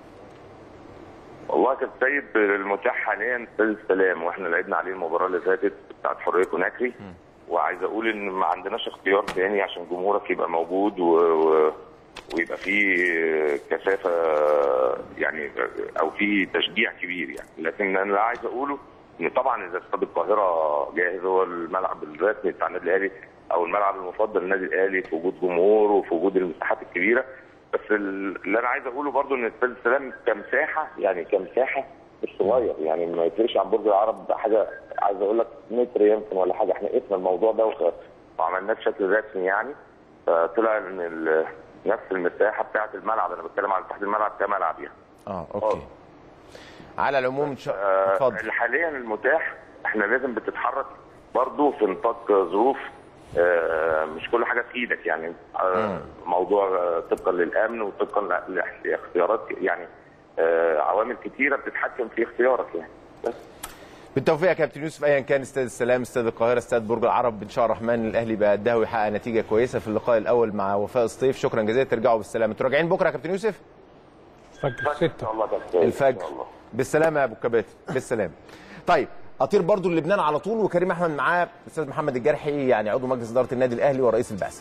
والله كان سيد المتاح حاليا استاد السلام واحنا لعبنا عليه المباراه اللي فاتت بتاعت حريه كوناكري وعايز اقول ان ما عندناش اختيار تاني عشان جمهورك يبقى موجود و... و... ويبقى في كثافه يعني او في تشجيع كبير يعني لكن انا اللي عايز اقوله ان طبعا اذا استاد القاهره جاهز هو الملعب الرسمي بتاع النادي الاهلي او الملعب المفضل للنادي الاهلي في وجود جمهور وفي وجود المساحات الكبيره بس ال- اللي انا عايز اقوله برضو ان استاد السلام كمساحه يعني كمساحه مش صغير يعني ما يفرقش عن برج العرب حاجه عايز اقول لك متر يمكن ولا حاجه احنا قسنا الموضوع ده وخ- وعملناه بشكل رسمي يعني فطلع ان ال- نفس المساحه بتاعه الملعب انا بتكلم على تحت الملعب كملعب يعني اه اوكي على العموم ان شاء آه، اتفضل حاليا المتاح احنا لازم بتتحرك برضو في نطاق ظروف آه، مش كل حاجه في ايدك يعني آه، موضوع آه، طبقا للامن وطبقا ل- لاختيارات يعني آه، عوامل كتيره بتتحكم في اختيارك يعني بس بالتوفيق يا كابتن يوسف ايا كان استاد السلام استاد القاهره استاد برج العرب ان شاء الله الرحمن الاهلي بيأديها ويحقق نتيجه كويسه في اللقاء الاول مع وفاء الصيف شكرا جزيلا ترجعوا بالسلامه انتوا راجعين بكره يا كابتن يوسف فجر ان ستة شاء الله كابتن. إن الفجر شاء الله. بالسلامه يا ابو كباتن بالسلامه طيب اطير برضو للبنان على طول وكريم احمد معاه الاستاذ محمد الجرحي يعني عضو مجلس اداره النادي الاهلي ورئيس البعثه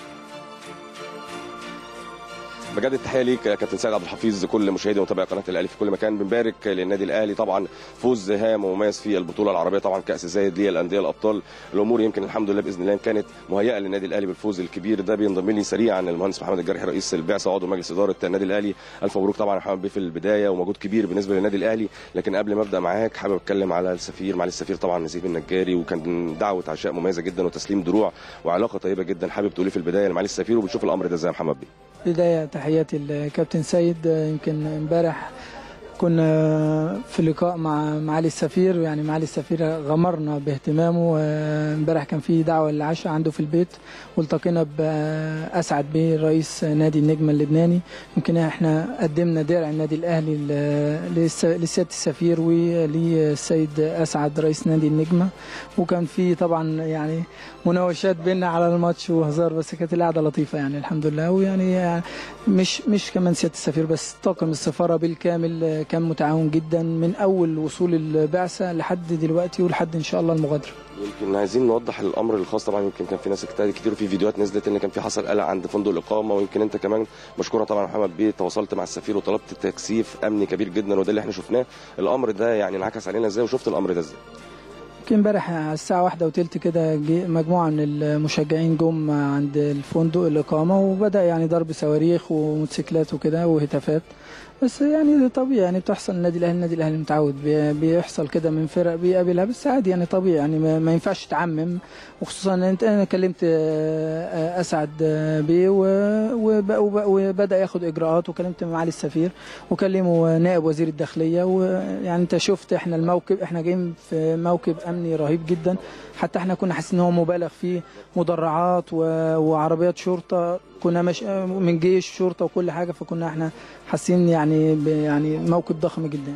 بجد التحيه ليك يا كابتن سيد عبد الحفيظ كل مشاهدي ومتابعي قناه الاهلي في كل مكان بنبارك للنادي الاهلي طبعا فوز هام ومميز في البطوله العربيه طبعا كاس زايد للانديه الابطال الامور يمكن الحمد لله باذن الله كانت مهيئه للنادي الاهلي بالفوز الكبير ده بينضم لي سريعا المهندس محمد الجرحي رئيس البعثه وعضو مجلس اداره النادي الاهلي الف مبروك طبعا يا محمد بيه في البدايه ومجهود كبير بالنسبه للنادي الاهلي لكن قبل ما ابدا معاك حابب اتكلم على السفير معالي السفير طبعا نزيف النجاري وكان دعوه عشاء مميزه جدا وتسليم دروع وعلاقه طيبه جدا حابب تقولي في البدايه لمعالي السفير وبتشوف الامر ده ازاي يا محمد بيه بداية تحياتي الكابتن سيد يمكن امبارح كنا في لقاء مع معالي السفير يعني معالي السفير غمرنا باهتمامه امبارح كان في دعوة للعشاء عنده في البيت والتقينا بأسعد بيه رئيس نادي النجم اللبناني يمكن احنا قدمنا درع النادي الأهلي ل- للس- لسيادة السفير وللسيد أسعد رئيس نادي النجمة وكان في طبعا يعني مناوشات بينا على الماتش وهزار بس كانت القعدة لطيفة يعني الحمد لله ويعني يعني مش مش كمان سيادة السفير بس طاقم السفارة بالكامل كان متعاون جدا من أول وصول البعثة لحد دلوقتي ولحد إن شاء الله المغادرة يمكن عايزين نوضح الامر الخاص طبعا يمكن كان في ناس كتير كتير وفي فيديوهات نزلت ان كان في حصل قلق عند فندق الاقامه ويمكن انت كمان مشكوره طبعا يا محمد بيه تواصلت مع السفير وطلبت تكثيف امني كبير جدا وده اللي احنا شفناه الامر ده يعني انعكس علينا ازاي وشفت الامر ده ازاي يمكن امبارح على الساعة واحدة وتلت كده جه مجموعة من المشجعين جم عند الفندق الإقامة وبدأ يعني ضرب صواريخ وموتوسيكلات وكده وهتافات بس يعني طبيعي يعني بتحصل النادي الاهلي النادي الاهلي متعود بي- بيحصل كده من فرق بيقابلها بس عادي يعني طبيعي يعني ما ما ينفعش تعمم وخصوصا ان انت انا كلمت آه، آه، اسعد آه، بيه و- وب- وب- وبدا ياخد اجراءات وكلمت معالي السفير وكلمه نائب وزير الداخليه ويعني انت شفت احنا الموكب احنا جايين في موكب امني رهيب جدا حتى احنا كنا حاسين ان هو مبالغ فيه مدرعات و- وعربيات شرطه كنا مش من جيش شرطه وكل حاجه فكنا احنا حاسين يعني ب- يعني موكب ضخم جدا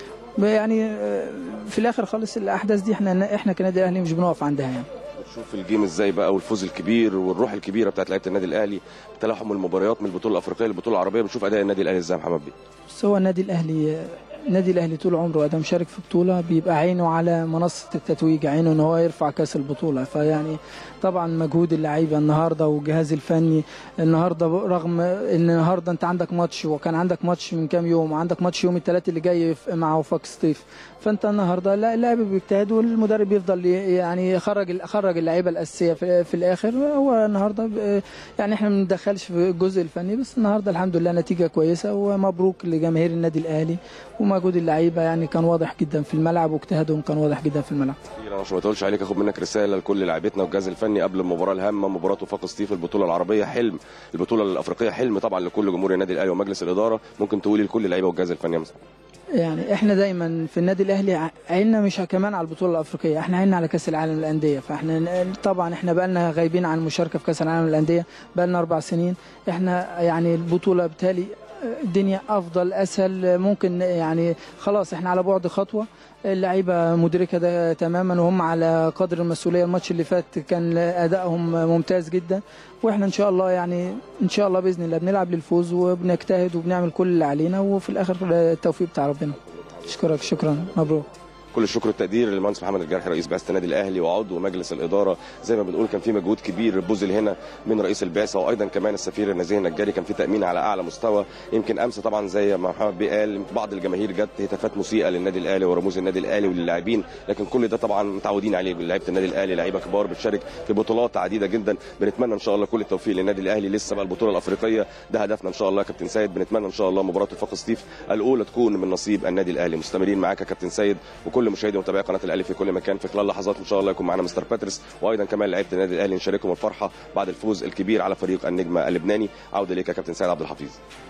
يعني آه، في الاخر خالص الاحداث دي احنا احنا كنادي اهلي مش بنقف عندها يعني بتشوف الجيم ازاي بقى والفوز الكبير والروح الكبيره بتاعت لعيبه النادي الاهلي تلاحم المباريات من البطوله الافريقيه للبطوله العربيه بتشوف اداء النادي الاهلي ازاي يا محمد بيه بس هو النادي الاهلي النادي الاهلي طول عمره ادم مشارك في بطوله بيبقى عينه على منصه التتويج عينه ان هو يرفع كاس البطوله فيعني طبعا مجهود اللعيبه النهارده والجهاز الفني النهارده رغم ان النهارده انت عندك ماتش وكان عندك ماتش من كام يوم وعندك ماتش يوم الثلاث اللي جاي في- مع وفاق سطيف فانت النهارده لا اللاعب بيجتهد والمدرب بيفضل ي- يعني يخرج خرج اللعيبه الاساسيه في, في الاخر هو النهارده ب- يعني احنا ما بندخلش في الجزء الفني بس النهارده الحمد لله نتيجه كويسه ومبروك لجماهير النادي الاهلي ومجهود اللعيبه يعني كان واضح جدا في الملعب واجتهادهم كان واضح جدا في الملعب انا مش ما اطولش عليك اخد منك رساله لكل لاعبتنا والجهاز الفني قبل المباراه الهامه مباراه وفاق سطيف البطوله العربيه حلم البطوله الافريقيه حلم طبعا لكل جمهور النادي الاهلي ومجلس الاداره ممكن تقولي لكل اللعيبه والجهاز الفني يا مصطفى يعني احنا دايما في النادي الاهلي ع- عيننا مش كمان على البطوله الافريقيه احنا عيننا على كاس العالم للانديه فاحنا ن- طبعا احنا بقالنا غايبين عن المشاركه في كاس العالم للانديه بقالنا اربع سنين احنا يعني البطوله بالتالي الدنيا افضل اسهل ممكن يعني خلاص احنا على بعد خطوه اللعيبه مدركه ده تماما وهم على قدر المسؤوليه الماتش اللي فات كان ادائهم ممتاز جدا واحنا ان شاء الله يعني ان شاء الله باذن الله بنلعب للفوز وبنجتهد وبنعمل كل اللي علينا وفي الاخر التوفيق بتاع ربنا اشكرك شكرا مبروك كل الشكر والتقدير للمهندس محمد الجرحي رئيس بعثه النادي الاهلي وعضو مجلس الاداره زي ما بنقول كان في مجهود كبير بذل هنا من رئيس البعثه وايضا كمان السفير النزيه النجاري كان في تامين على اعلى مستوى يمكن امس طبعا زي ما محمد بيه قال بعض الجماهير جت هتافات مسيئه للنادي الاهلي ورموز النادي الاهلي وللاعبين لكن كل ده طبعا متعودين عليه لعيبه النادي الاهلي لعيبه كبار بتشارك في بطولات عديده جدا بنتمنى ان شاء الله كل التوفيق للنادي الاهلي لسه بقى البطوله الافريقيه ده هدفنا ان شاء الله يا كابتن سيد بنتمنى ان شاء الله مباراه وفاق سطيف الاولى تكون من نصيب النادي الاهلي مستمرين معاك يا كابتن سيد وكل مشاهدي ومتابعي قناه الاهلي في كل مكان في خلال لحظات ان شاء الله يكون معنا مستر باتريس وايضا كمان لعيبه النادي الاهلي نشاركهم الفرحه بعد الفوز الكبير على فريق النجم اللبناني عوده ليك يا كابتن سيد عبد الحفيظ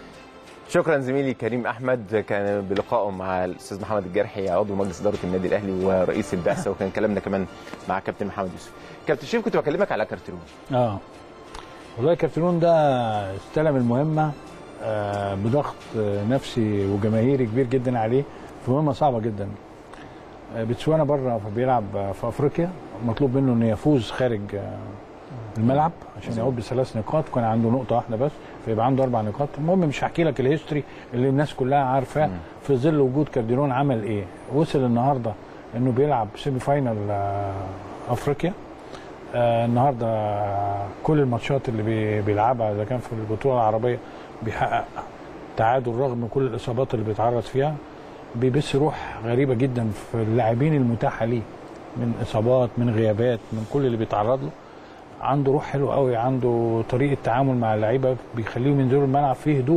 شكرا زميلي كريم احمد كان بلقائه مع الاستاذ محمد الجرحي عضو مجلس اداره النادي الاهلي ورئيس البعثه وكان كلامنا كمان مع كابتن محمد يوسف كابتن شريف كنت بكلمك على كارتيرون اه والله كابتنون ده استلم المهمه آه بضغط آه، نفسي وجماهيري كبير جدا عليه في مهمه صعبه جدا آه بتسوانا بره فبيلعب آه، في افريقيا مطلوب منه انه يفوز خارج آه الملعب عشان يعود بثلاث نقاط كان عنده نقطه واحده بس فيبقى عنده اربع نقاط المهم مش هحكي لك الهيستوري اللي الناس كلها عارفاه في ظل وجود كارديرون عمل ايه وصل النهارده انه بيلعب سيمي فاينال آه، افريقيا آه النهارده آه، كل الماتشات اللي بي- بيلعبها اذا كان في البطوله العربيه بيحقق تعادل رغم كل الاصابات اللي بيتعرض فيها بيبث روح غريبه جدا في اللاعبين المتاحه ليه من اصابات من غيابات من كل اللي بيتعرض له عنده روح حلوه قوي عنده طريقه تعامل مع اللعيبه بيخليهم ينزلوا الملعب فيه هدوء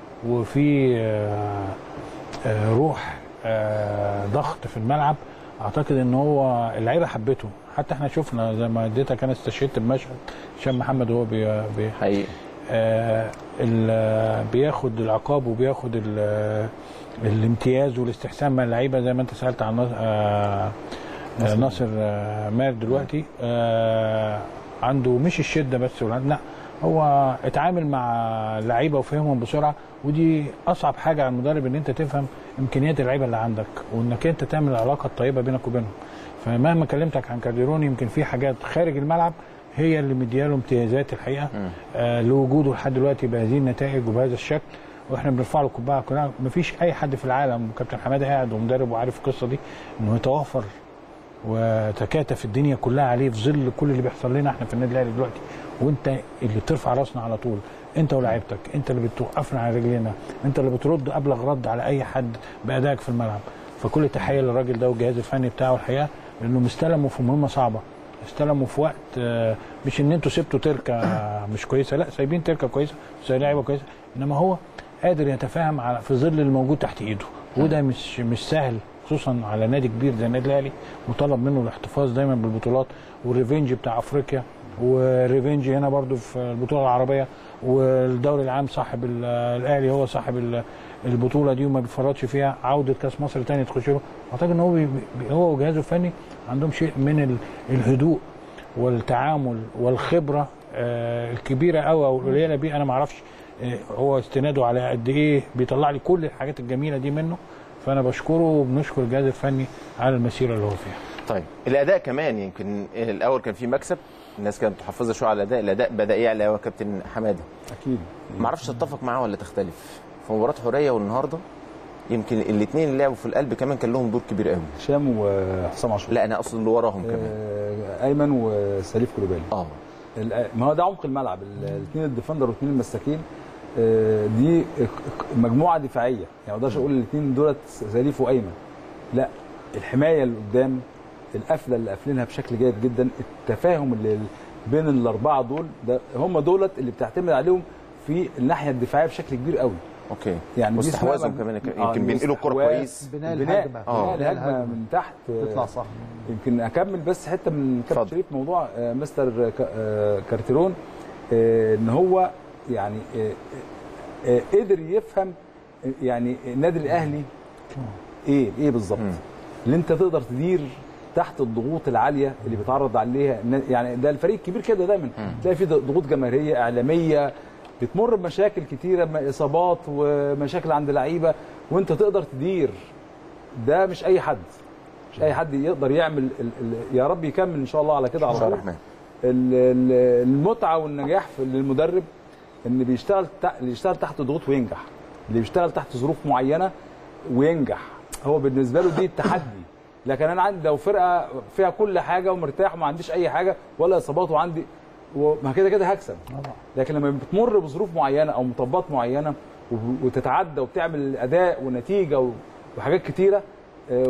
وفي آه، آه، روح آه، ضغط في الملعب اعتقد ان هو اللعيبه حبته حتى احنا شفنا زي ما اديتك انا استشهدت بمشهد هشام محمد وهو بي بي حقيقي آه ال- بياخد العقاب وبياخد ال- الامتياز والاستحسان من اللعيبه زي ما انت سالت عن ناصر آه آه، ناصر آه ماهر دلوقتي آه عنده مش الشده بس ولا- لا هو اتعامل مع اللعيبه وفهمهم بسرعه ودي اصعب حاجه على المدرب ان انت تفهم امكانيات اللعيبه اللي عندك وانك انت تعمل العلاقه الطيبه بينك وبينهم فمهما كلمتك عن كارديرون يمكن في حاجات خارج الملعب هي اللي مدياله امتيازات الحقيقه آه لوجوده لحد دلوقتي بهذه النتائج وبهذا الشكل واحنا بنرفع له القبعه كلنا مفيش اي حد في العالم كابتن حماده قاعد ومدرب وعارف القصه دي انه يتوافر وتكاتف الدنيا كلها عليه في ظل كل اللي بيحصل لنا احنا في النادي الاهلي دلوقتي وانت اللي بترفع راسنا على طول انت ولاعيبتك انت اللي بتوقفنا على رجلينا انت اللي بترد ابلغ رد على اي حد بادائك في الملعب فكل تحيه للراجل ده والجهاز الفني بتاعه الحقيقه لانه مستلموا في مهمه صعبه استلموا في وقت آه، مش ان انتوا سبتوا تركه مش كويسه لا سايبين تركه كويسه سايبين لعيبه كويسه انما هو قادر يتفاهم على في ظل الموجود تحت ايده وده مش مش سهل خصوصا على نادي كبير زي النادي الاهلي وطلب منه الاحتفاظ دايما بالبطولات والريفنج بتاع افريقيا والريفنج هنا برضو في البطوله العربيه والدوري العام صاحب ال- الاهلي هو صاحب ال- البطوله دي وما بيفرطش فيها عوده كاس مصر تاني تخش له اعتقد ان هو بي بي- هو وجهازه الفني عندهم شيء من ال- الهدوء والتعامل والخبره آه، الكبيره قوي او القليله بيه انا ما اعرفش آه، هو استناده على قد ايه بيطلع لي كل الحاجات الجميله دي منه فانا بشكره وبنشكر الجهاز الفني على المسيره اللي هو فيها طيب الاداء كمان يمكن الاول كان في مكسب الناس كانت محفظه شويه على الاداء الاداء بدا يعلى يا كابتن حماده اكيد ما اعرفش تتفق معاه ولا تختلف في مباراه حوريه والنهارده يمكن الاثنين اللي لعبوا في القلب كمان كان لهم دور كبير قوي هشام وحسام عاشور لا انا اقصد اللي وراهم كمان آه، ايمن وسليف كولوبالي اه ال- ما هو ده عمق الملعب الاثنين الديفندر والاثنين المساكين آه، دي مجموعه دفاعيه يعني ما اقدرش اقول الاثنين دولت سليف وايمن لا الحمايه اللي قدام القفله اللي قافلينها بشكل جيد جدا التفاهم اللي بين الاربعه دول ده هم دولت اللي بتعتمد عليهم في الناحيه الدفاعيه بشكل كبير قوي اوكي يعني دي واستحواذهم اسمها- كمان آه، يمكن بينقلوا الكره الاستحواذ، كويس بناء بناء الهجمه بناء بناء الهجمه من تحت آه، تطلع صح يمكن اكمل بس حته من كابتن اتفضل. شريف موضوع آه، مستر ك- آه، كارتيرون آه، ان هو يعني آه، آه، قدر يفهم آه، يعني النادي الاهلي ايه ايه بالظبط مم. اللي انت تقدر تدير تحت الضغوط العاليه اللي بيتعرض عليها النا- يعني ده الفريق الكبير كده دايما تلاقي في ضغوط جماهيريه اعلاميه بتمر بمشاكل كتيره م- اصابات ومشاكل عند لعيبه وانت تقدر تدير ده مش اي حد مش اي حد يقدر يعمل ال ال يا رب يكمل ان شاء الله على كده ان على شاء طول الله الرحمن ال- ال- المتعه والنجاح في- للمدرب ان بيشتغل تع- اللي يشتغل تحت ضغوط وينجح اللي بيشتغل تحت ظروف معينه وينجح هو بالنسبه له دي التحدي لكن انا عندي لو فرقه فيها كل حاجه ومرتاح وما عنديش اي حاجه ولا اصابات وعندي وما كده كده هكسب لكن لما بتمر بظروف معينه او مطبات معينه وب- وتتعدى وبتعمل اداء ونتيجه و- وحاجات كتيره آه،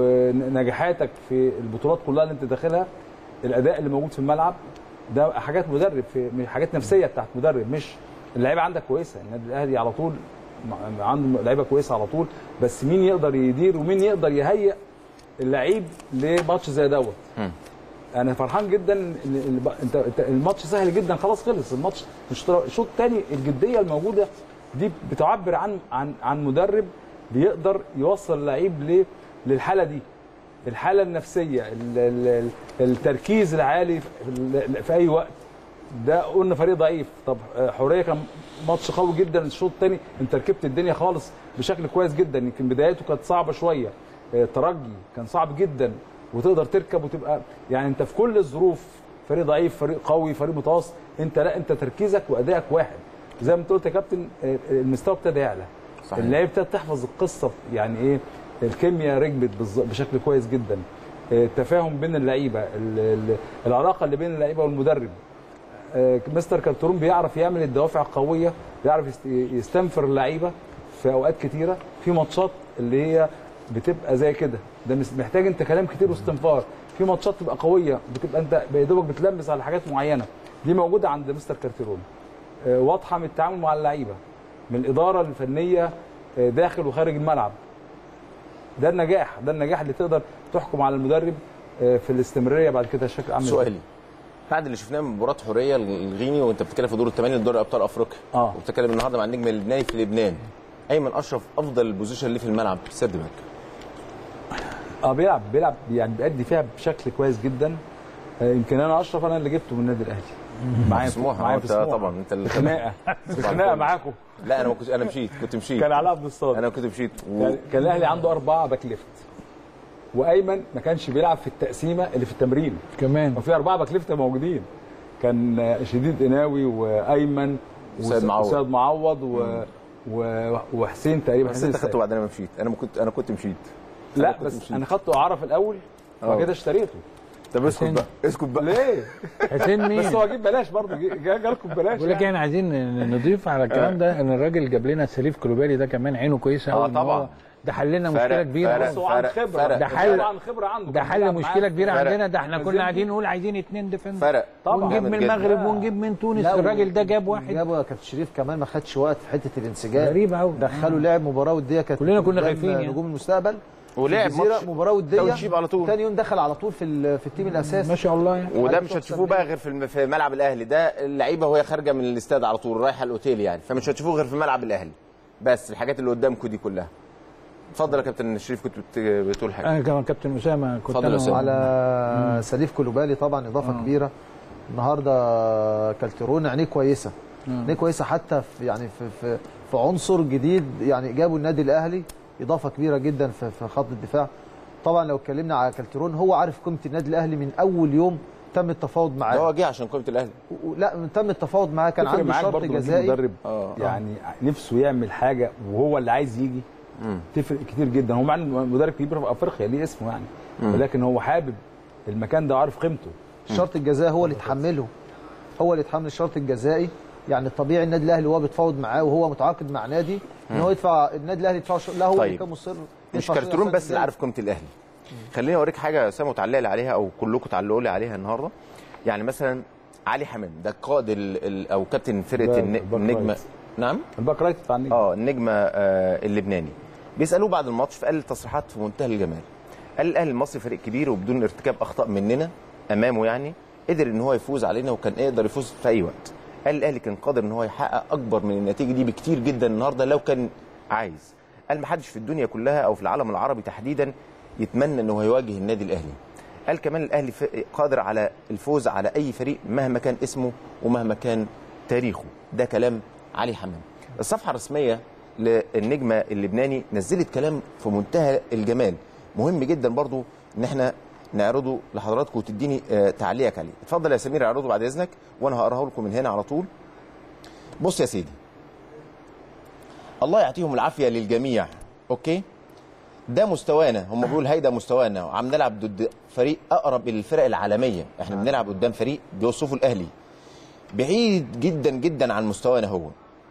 ونجاحاتك في البطولات كلها اللي انت داخلها الاداء اللي موجود في الملعب ده حاجات مدرب في من حاجات نفسيه بتاعت مدرب مش اللعيبه عندك كويسه النادي الاهلي على طول م- عنده لعيبه كويسه على طول بس مين يقدر يدير ومين يقدر يهيئ اللعيب لماتش زي دوت مم. انا فرحان جدا ان الب- انت انت الماتش سهل جدا خلاص خلص الماتش مش طرا- الشوط الثاني الجديه الموجوده دي بتعبر عن عن عن مدرب بيقدر يوصل اللعيب ل- للحاله دي الحاله النفسيه ال- ال- ال- التركيز العالي في, ال- في اي وقت ده قلنا فريق ضعيف طب آه، حوريه كان ماتش قوي جدا الشوط الثاني انت ركبت الدنيا خالص بشكل كويس جدا يمكن بدايته كانت صعبه شويه آه، الترجي كان صعب جدا وتقدر تركب وتبقى يعني انت في كل الظروف فريق ضعيف فريق قوي فريق متوسط انت لا انت تركيزك وادائك واحد زي ما انت قلت يا كابتن آه، المستوى ابتدى يعلى صحيح. اللعيبه ابتدت تحفظ القصه يعني ايه الكيمياء ركبت بالظ- بشكل كويس جدا آه، التفاهم بين اللعيبه ال- ال- العلاقه اللي بين اللعيبه والمدرب آه، مستر كالترون بيعرف يعمل الدوافع القويه بيعرف يست- يستنفر اللعيبه في اوقات كتيره في ماتشات اللي هي بتبقى زي كده ده مش محتاج انت كلام كتير واستنفار في ماتشات تبقى قويه بتبقى انت يا دوبك بتلمس على حاجات معينه دي موجوده عند مستر كارتيرون آه، واضحه من التعامل مع اللعيبه من الاداره الفنيه آه، داخل وخارج الملعب ده النجاح ده النجاح اللي تقدر تحكم على المدرب آه، في الاستمراريه بعد كده الشكل عامل إزاي. سؤالي بعد اللي شفناه من مباراه حوريه الغيني وانت بتتكلم في دور الثمانيه لدوري ابطال افريقيا اه وبتتكلم النهارده مع النجم اللبناني في لبنان ايمن اشرف افضل البوزيشن اللي في الملعب سيرد باك اه بيلعب بيلعب يعني بيأدي فيها بشكل كويس جدا آه، يمكن انا اشرف انا اللي جبته من النادي الاهلي معايا في- سموحه معايا انت في سموحه طبعا انت اللي خناقه خناقه معاكم لا انا ما كنت انا مشيت كنت مشيت كان علاء بن الصاد انا كنت مشيت و... كان كان الاهلي عنده اربعه باك ليفت وايمن ما كانش بيلعب في التقسيمه اللي في التمرين كمان وفي اربعه باك ليفت موجودين كان آه، شديد قناوي وايمن وسيد وس- معوض. وسيد معوض و... و... وحسين تقريبا بس حسين انت السيد. خدته بعدين انا مشيت انا ما كنت انا كنت مشيت أنا لا كنت بس مشيت. انا خدته اعاره في الاول وبعد آه. كده اشتريته طب اسكت بقى اسكت بقى ليه؟ حسين مين؟ بس هو جيب بلاش برضه جه- جه- جالكم ببلاش بقول لك يعني. احنا عايزين نضيف على الكلام ده ان الراجل جاب لنا سليف كلوبالي ده كمان عينه كويسه آه قوي إن هو طبعاً. ده حل لنا فرق- مشكله كبيره فرق- بس هو عنده فرق- خبره فرق. ده حل طبعا خبره عنده ده كان حل بيلعب مشكله معاه. كبيره فرق. عندنا ده احنا كان كنا زين. قاعدين نقول عايزين اتنين ديفندر فرق طبعا. ونجيب من جامد جدا. المغرب ونجيب من تونس لا، الراجل ده جاب واحد جابوا يا كابتن شريف كمان ما خدش وقت في حته الانسجام غريبة أوي. دخلوا لعب مباراه وديه كانت كلنا كنا قدام خايفين يعني. نجوم المستقبل ولعب في الجزيرة ماتش مباراه وديه توجيب على طول. تاني يوم دخل على طول في ال- في التيم الاساسي ما شاء الله يعني وده عايز مش تحسب هتشوفوه بقى غير في الم- في ملعب الاهلي ده اللعيبه وهي خارجه من الاستاد على طول رايحه الاوتيل يعني فمش هتشوفوه غير في ملعب الاهلي بس الحاجات اللي قدامكم دي كلها اتفضل يا كابتن شريف كنت بت- بتقول حاجه انا كمان كابتن اسامه كنت اتفضل يا انا أسامة. على سليف كولوبالي طبعا اضافه كبيره النهارده كالترون عينيه كويسه عينيه كويسه حتى في يعني في في في عنصر جديد يعني جابوا النادي الاهلي اضافه كبيره جدا في في خط الدفاع طبعا لو اتكلمنا على كالترون هو عارف قيمه النادي الاهلي من اول يوم تم التفاوض ده معاه هو جه عشان قيمه الاهلي و- لا من تم التفاوض معاه كان تفرق عنده معاك شرط برضه لما تجيب جزائي مدرب آه. يعني نفسه يعمل حاجه وهو اللي عايز يجي تفرق كتير جدا هو مع إنه مدرب كبير في افريقيا ليه اسمه يعني ولكن هو حابب المكان ده وعارف قيمته الشرط الجزائي هو اللي اتحمله هو اللي اتحمل الشرط الجزائي يعني الطبيعي النادي الاهلي وهو بيتفاوض معاه وهو متعاقد مع نادي ان هو يدفع النادي الاهلي يدفع لا هو طيب. اللي كان مصر مش يدفع كارترون شوية بس اللي عشان عارف قيمه الاهلي خليني اوريك حاجه يا اسامه تعلق لي عليها او كلكم تعلقوا لي عليها النهارده يعني مثلا علي حمام ده قائد ال- ال- او كابتن فرقه ده الن- الباك النجمه رايت. نعم الباك رايت بتاع النجم اه النجمه آه اللبناني بيسالوه بعد الماتش فقال تصريحات في منتهى الجمال قال الاهلي المصري فريق كبير وبدون ارتكاب اخطاء مننا امامه يعني قدر ان هو يفوز علينا وكان يقدر يفوز في اي وقت قال الاهلي كان قادر ان هو يحقق اكبر من النتيجه دي بكتير جدا النهارده لو كان عايز قال ما حدش في الدنيا كلها او في العالم العربي تحديدا يتمنى ان هو يواجه النادي الاهلي قال كمان الاهلي ف- قادر على الفوز على اي فريق مهما كان اسمه ومهما كان تاريخه ده كلام علي حمام الصفحه الرسميه للنجمه اللبناني نزلت كلام في منتهى الجمال مهم جدا برضو ان احنا نعرضه لحضراتكم وتديني آه، تعليقك عليه اتفضل يا سمير اعرضه بعد اذنك وانا هقراه لكم من هنا على طول بص يا سيدي الله يعطيهم العافيه للجميع اوكي ده مستوانا هم بيقول هيدا مستوانا وعم نلعب ضد فريق اقرب للفرق العالميه احنا بنلعب قدام فريق بيوصفه الاهلي بعيد جدا جدا عن مستوانا هو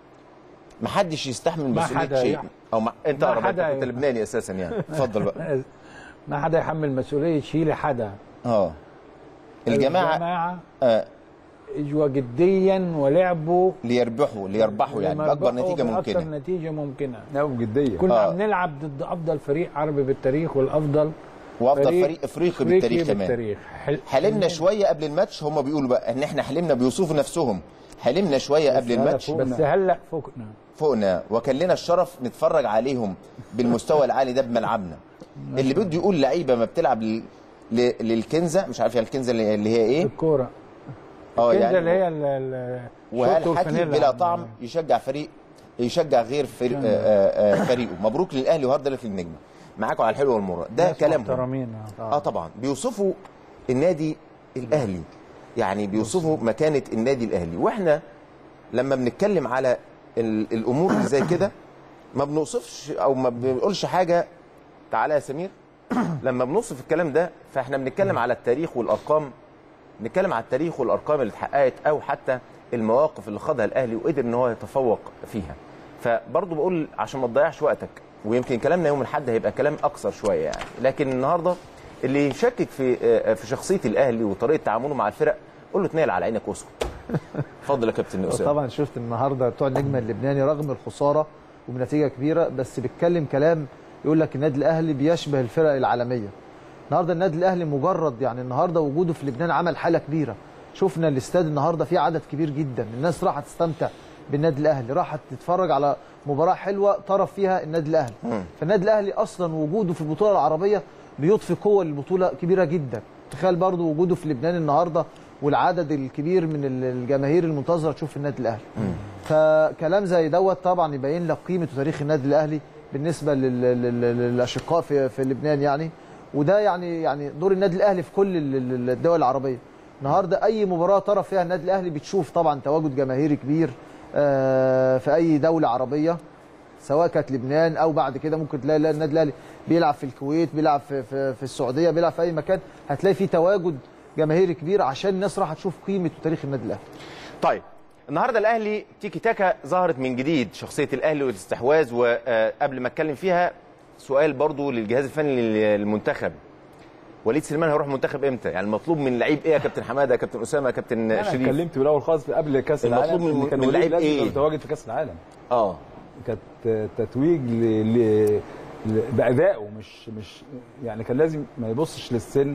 محدش يستحمل ما مسؤوليه حدا شيء يع- او ما... انت ما اقرب انت حدا كنت يع- لبناني اساسا يعني اتفضل بقى ما حدا يحمل مسؤوليه شيل حدا اه الجماعه الجماعه آه اجوا جديا ولعبوا ليربحوا ليربحوا يعني باكبر ليربحوا نتيجه بأكثر ممكنه نتيجه ممكنه لا بجديه كنا آه. عم نلعب ضد افضل فريق عربي بالتاريخ والافضل وافضل فريق افريقي بالتاريخ كمان بالتاريخ حل... حلمنا شويه قبل الماتش هم بيقولوا بقى ان احنا حلمنا بيوصفوا نفسهم حلمنا شويه قبل هذا الماتش فوق. بس هلا فوقنا فوقنا وكان لنا الشرف نتفرج عليهم بالمستوى العالي ده بملعبنا اللي بده يقول لعيبه ما بتلعب لل... ل- للكنزه مش عارف هي الكنزه اللي اللي هي ايه الكوره اه الكنزة يعني اللي هي ال- ال- وهل شورت حكي والفانيلا. بلا طعم يشجع فريق يشجع غير فريق آه آه آه فريقه مبروك للاهلي وهارد لك للنجمه معاكم على الحلو والمره ده ناس كلامهم محترمين اه طبعا بيوصفوا النادي الاهلي يعني بيوصفوا مكانه النادي الاهلي واحنا لما بنتكلم على ال- الامور اللي زي كده ما بنوصفش او ما بنقولش حاجه تعالى يا سمير لما بنوصف الكلام ده فاحنا بنتكلم على التاريخ والارقام نتكلم على التاريخ والارقام اللي اتحققت او حتى المواقف اللي خاضها الاهلي وقدر ان هو يتفوق فيها فبرضه بقول عشان ما تضيعش وقتك ويمكن كلامنا يوم الاحد هيبقى كلام اكثر شويه يعني لكن النهارده اللي يشكك في آه، في شخصيه الاهلي وطريقه تعامله مع الفرق قول له اتنقل على عينك واسكت اتفضل يا كابتن اسامه طبعا شفت النهارده بتوع النجم اللبناني رغم الخساره وبنتيجه كبيره بس بيتكلم كلام يقول لك النادي الاهلي بيشبه الفرق العالميه النهارده النادي الاهلي مجرد يعني النهارده وجوده في لبنان عمل حاله كبيره شفنا الاستاد النهارده فيه عدد كبير جدا الناس راحت تستمتع بالنادي الاهلي راحت تتفرج على مباراه حلوه طرف فيها النادي الاهلي فالنادي الاهلي اصلا وجوده في البطوله العربيه بيضفي قوه للبطوله كبيره جدا تخيل برضو وجوده في لبنان النهارده والعدد الكبير من ال- الجماهير المنتظره تشوف النادي الاهلي فكلام زي دوت طبعا يبين لك قيمه وتاريخ النادي الاهلي بالنسبه لل- لل- لل- للاشقاء في في لبنان يعني وده يعني يعني دور النادي الاهلي في كل ال- ال- الدول العربيه النهارده اي مباراه طرف فيها النادي الاهلي بتشوف طبعا تواجد جماهيري كبير آه، في اي دوله عربيه سواء كانت لبنان او بعد كده ممكن تلاقي لا- النادي الاهلي بيلعب في الكويت بيلعب في, في, في السعوديه بيلعب في اي مكان هتلاقي فيه تواجد جماهيري كبير عشان الناس راح تشوف قيمه وتاريخ النادي الاهلي طيب النهارده الاهلي تيكي تاكا ظهرت من جديد شخصيه الاهلي والاستحواذ وقبل ما اتكلم فيها سؤال برضو للجهاز الفني للمنتخب وليد سليمان هيروح منتخب امتى يعني المطلوب من اللعيب ايه يا كابتن حماده يا كابتن اسامه يا كابتن انا شريف اتكلمت بالاول خالص قبل كاس المطلوب العالم من- إن كان من وليد اللعيب لازم إيه؟ يبقى متواجد في كاس العالم اه كانت تتويج ل... ل... ل... بادائه مش مش يعني كان لازم ما يبصش للسن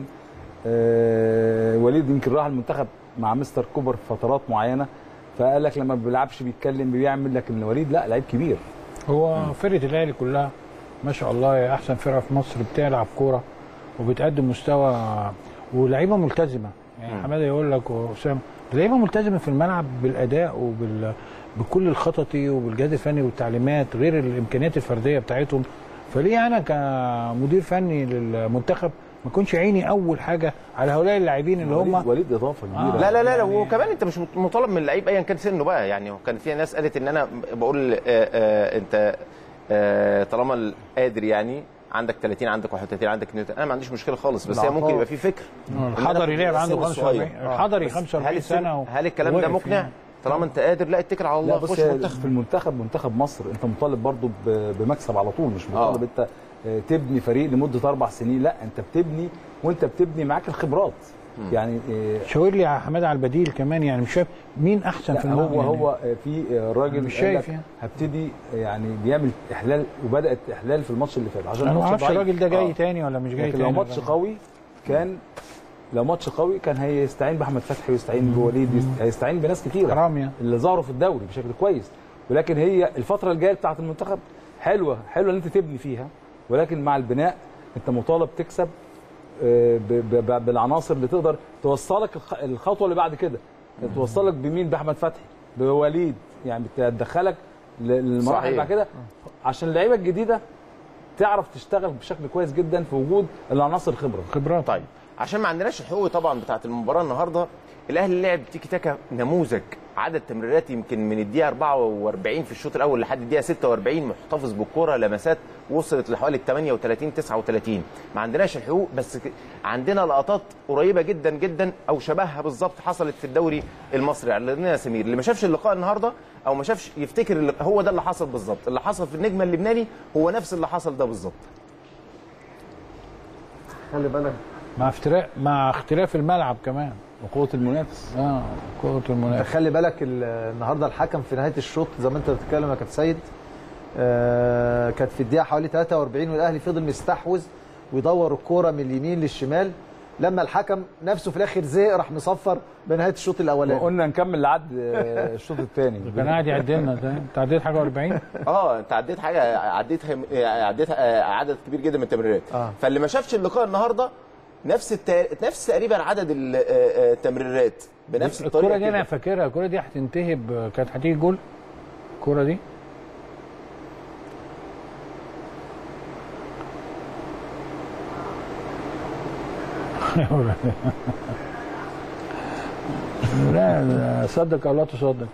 آه وليد يمكن راح المنتخب مع مستر كوبر في فترات معينه فقال لك لما ما بيلعبش بيتكلم بيعمل لكن وليد لا لعيب كبير هو فرقه الاهلي كلها ما شاء الله هي احسن فرقه في مصر بتلعب كوره وبتقدم مستوى ولعيبه ملتزمه يعني حماده يقول لك واسامه لعيبه ملتزمه في الملعب بالاداء وبال بكل الخططي وبالجهاز الفني والتعليمات غير الامكانيات الفرديه بتاعتهم فليه انا كمدير فني للمنتخب ما اكونش عيني اول حاجه على هؤلاء اللاعبين اللي هم وليد, وليد اضافه كبيره لا لا لا, لا يعني- وكمان انت مش مطالب من اللعيب ايا كان سنه بقى يعني كان في ناس قالت ان انا بقول آه آه انت آه طالما قادر يعني عندك 30 عندك 31 عندك 32 انا ما عنديش مشكله خالص بس هي ممكن يبقى في فكر الحضري لعب عنده السن 45 الصغير. الحضري بس 45 هل السن- سنه و- هل الكلام ده وواقف مقنع يعني. طالما انت قادر لا اتكل على الله لا بص خش هي منتخب في المنتخب منتخب مصر انت مطالب برضو ب- بمكسب على طول مش مطالب آه. انت آه، تبني فريق لمده اربع سنين لا انت بتبني وانت بتبني معاك الخبرات يعني آه، شاور لي يا حماده على البديل كمان يعني مش شايف مين احسن لا في الملعب هو يعني. هو آه، في آه، راجل مش قال شايف لك يعني. هبتدي آه، يعني بيعمل احلال وبدات احلال في الماتش اللي فات عشان انا ما الماتش اعرفش ضعيف. الراجل ده جاي آه. تاني ولا مش جاي لكن تاني لو ماتش ولا- قوي كان لو ماتش قوي كان هيستعين باحمد فتحي ويستعين بوليد يست- هيستعين بناس كتيره حرام يعني اللي ظهروا في الدوري بشكل كويس ولكن هي الفتره الجايه بتاعه المنتخب حلوه حلوه ان انت تبني فيها ولكن مع البناء انت مطالب تكسب آه، ب- ب- ب- بالعناصر اللي تقدر توصلك الخ- الخطوه اللي بعد كده توصلك بمين باحمد فتحي بوليد يعني بتدخلك ل- للمراحل صحيح. اللي بعد كده عشان اللعيبه الجديده تعرف تشتغل بشكل كويس جدا في وجود العناصر الخبره خبرات طيب عشان ما عندناش الحقوق طبعا بتاعت المباراه النهارده الاهلي لعب تيكي تاكا نموذج عدد تمريرات يمكن من الدقيقه 44 في الشوط الاول لحد الدقيقه 46 محتفظ بالكره لمسات وصلت لحوالي 38 39 ما عندناش الحقوق بس ك- عندنا لقطات قريبه جدا جدا او شبهها بالظبط حصلت في الدوري المصري علمنا يا سمير اللي ما شافش اللقاء النهارده او ما شافش يفتكر اللي هو ده اللي حصل بالظبط اللي حصل في النجم اللبناني هو نفس اللي حصل ده بالظبط خلي بالك مع افتراء مع اختلاف الملعب كمان وقوه المنافس اه قوه المنافسه خلي بالك ال- النهارده الحكم في نهايه الشوط زي ما انت بتتكلم يا كابتن سيد آه، كانت في الدقيقه حوالي 43 والاهلي فضل مستحوذ ويدور الكوره من اليمين للشمال لما الحكم نفسه في الاخر زهق راح مصفر بنهايه الشوط الاولاني وقلنا نكمل لعد آه، الشوط الثاني كان قاعد يعد لنا ده انت عديت حاجه 40 اه انت عديت حاجه عديت عديت آه، عدد كبير جدا من التمريرات آه. فاللي ما شافش اللقاء النهارده نفس الت... نفس تقريبا عدد ال- آه، آه، التمريرات بنفس الطريقه الكوره دي انا كده. فاكرها الكوره دي هتنتهي ب- كانت هتيجي جول الكوره دي لا لا، صدق او لا تصدق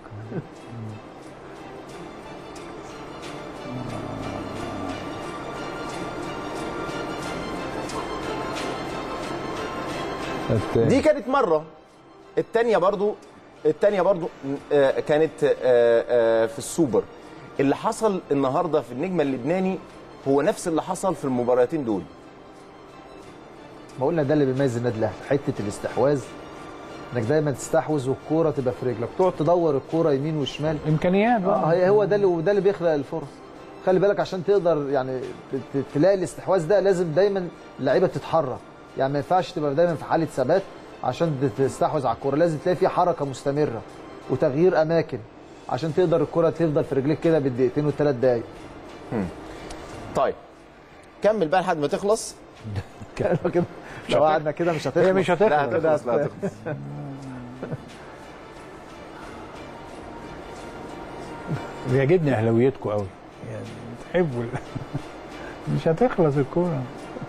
التاني. دي كانت مره الثانيه برضو الثانيه برضو آه، كانت آه، آه، في السوبر اللي حصل النهارده في النجم اللبناني هو نفس اللي حصل في المباراتين دول ما قلنا ده اللي بيميز النادي الاهلي حته الاستحواذ انك دايما تستحوذ والكوره تبقى في رجلك تقعد تدور الكوره يمين وشمال امكانيات اه بقى هي- هو ده اللي وده اللي بيخلق الفرص خلي بالك عشان تقدر يعني ت- ت- تلاقي الاستحواذ ده لازم دايما اللعيبه تتحرك يعني ما ينفعش تبقى دايما في حاله ثبات عشان تستحوذ على الكوره لازم تلاقي في حركه مستمره وتغيير اماكن عشان تقدر الكوره تفضل في رجليك كده بالدقيقتين والثلاث دقايق طيب كمل بقى لحد ما تخلص كده لو قعدنا كده مش هتخلص هي مش هتخلص. لا هتخلص لا هتخلص بيعجبني اهلاويتكم قوي يعني بتحبوا ال- مش هتخلص الكوره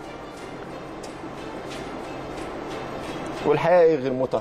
والحياه ايه غير متعه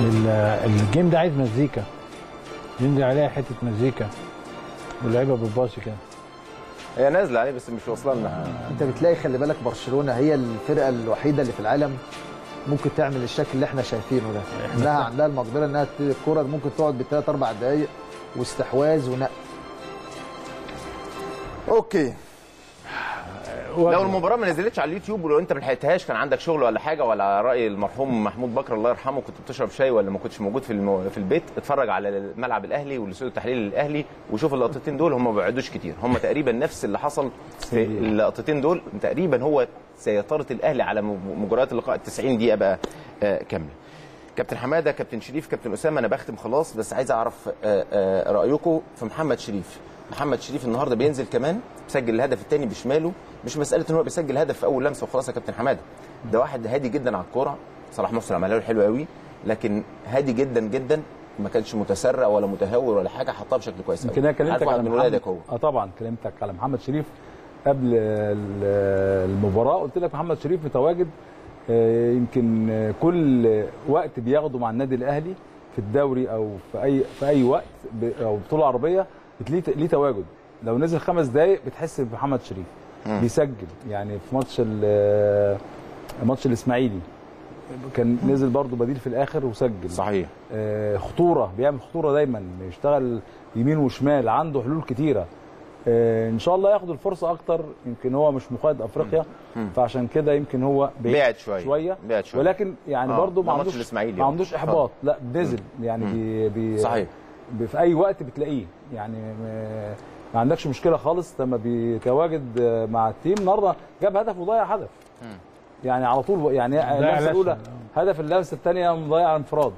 ال- الجيم ده عايز مزيكا ينزل عليها حته مزيكا واللعيبه بتباصي كده هي نازله عليه بس مش واصله لنا انت بتلاقي خلي بالك برشلونه هي الفرقه الوحيده اللي في العالم ممكن تعمل الشكل اللي احنا شايفينه ده انها عندها المقدره انها ت- الكره ممكن تقعد بالثلاث اربع دقائق واستحواذ ونقل اوكي لو المباراه ما نزلتش على اليوتيوب ولو انت ما لحقتهاش كان عندك شغل ولا حاجه ولا على راي المرحوم محمود بكر الله يرحمه كنت بتشرب شاي ولا ما كنتش موجود في المو... في البيت اتفرج على ملعب الاهلي والاستوديو التحليلي للاهلي وشوف اللقطتين دول هم ما بيقعدوش كتير هم تقريبا نفس اللي حصل في اللقطتين دول تقريبا هو سيطره الاهلي على م- مجريات اللقاء 90 دقيقه بقى آه، كامله كابتن حماده كابتن شريف كابتن اسامه انا بختم خلاص بس عايز اعرف آه، آه، رايكم في محمد شريف محمد شريف النهارده بينزل كمان بيسجل الهدف الثاني بشماله مش مساله ان هو بيسجل هدف في اول لمسه وخلاص يا كابتن حماده ده واحد هادي جدا على الكوره صلاح محسن عملها له حلو قوي لكن هادي جدا جدا ما كانش متسرع ولا متهور ولا حاجه حطها بشكل كويس يمكن انا كلمتك عارف واحد على من محمد ولادك هو اه طبعا كلمتك على محمد شريف قبل ال- المباراه قلت لك محمد شريف متواجد آه، يمكن آه، كل وقت بياخده مع النادي الاهلي في الدوري او في اي في اي وقت ب- او بطوله عربيه بتليه ليه تواجد لو نزل خمس دقائق بتحس بمحمد شريف بيسجل يعني في ماتش ال- ماتش الاسماعيلي كان نزل برضه بديل في الاخر وسجل صحيح آه، خطوره بيعمل خطوره دايما بيشتغل يمين وشمال عنده حلول كتيره آه، ان شاء الله ياخد الفرصه اكتر يمكن هو مش مقيد افريقيا فعشان كده يمكن هو بعيد بعد شويه شويه بعد شويه ولكن يعني آه، برضه ما مع ماتش عندوش الإسماعيلي ما آه. عندوش احباط لا نزل يعني بي بي صحيح ب- في اي وقت بتلاقيه يعني ما- ما عندكش مشكله خالص لما بيتواجد آه، مع التيم النهارده جاب هدف وضيع هدف يعني على طول يعني اللمسه لسه. الاولى هدف اللمسه الثانيه مضيع انفراد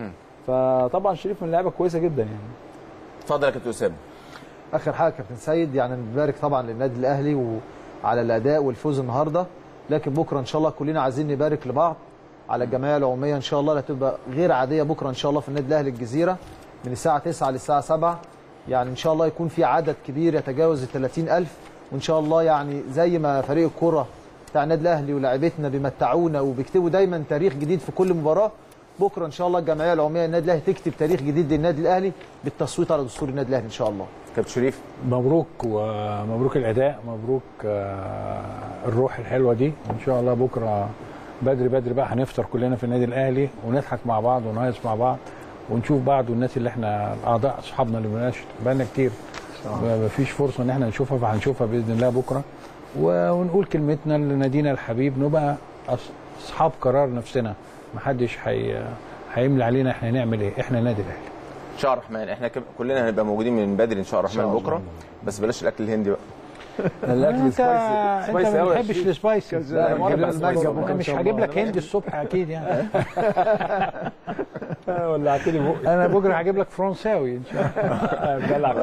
فطبعا شريف من اللعيبه كويسه جدا يعني اتفضل يا كابتن اسامه اخر حاجه كابتن سيد يعني نبارك طبعا للنادي الاهلي وعلى الاداء والفوز النهارده لكن بكره ان شاء الله كلنا عايزين نبارك لبعض على الجمعيه العموميه ان شاء الله اللي هتبقى غير عاديه بكره ان شاء الله في النادي الاهلي الجزيره من الساعه 9 للساعه 7 يعني ان شاء الله يكون في عدد كبير يتجاوز ال 30000 وان شاء الله يعني زي ما فريق الكره بتاع النادي الاهلي ولاعيبتنا بيمتعونا وبيكتبوا دايما تاريخ جديد في كل مباراه بكره ان شاء الله الجمعيه العموميه للنادي الاهلي تكتب تاريخ جديد للنادي الاهلي بالتصويت على دستور النادي الاهلي ان شاء الله كابتن شريف مبروك ومبروك الاداء مبروك آه، الروح الحلوه دي ان شاء الله بكره بدري بدري بقى هنفطر كلنا في النادي الاهلي ونضحك مع بعض ونهيص مع بعض ونشوف بعض والناس اللي احنا اعضاء اصحابنا اللي مالناش بقالنا كتير مفيش فرصه ان احنا نشوفها فهنشوفها باذن الله بكره و- ونقول كلمتنا لنادينا الحبيب نبقى أص- اصحاب قرار نفسنا محدش هي هيملي علينا احنا نعمل ايه احنا نادي الاهلي ان شاء الله الرحمن احنا كم- كلنا هنبقى موجودين من بدري ان شاء الله الرحمن بكره بس بلاش الاكل الهندي بقى الاكل انت سبايسي انت سبايسي ما قوي بتحبش السبايسي لا، وأنا جبنا بقى- سبايسي أنا بكرة إن مش شاء هجيب الله. لك هندي الصبح اكيد يعني ولعتني بقي انا بكره هجيب لك فرنساوي ان شاء الله دلع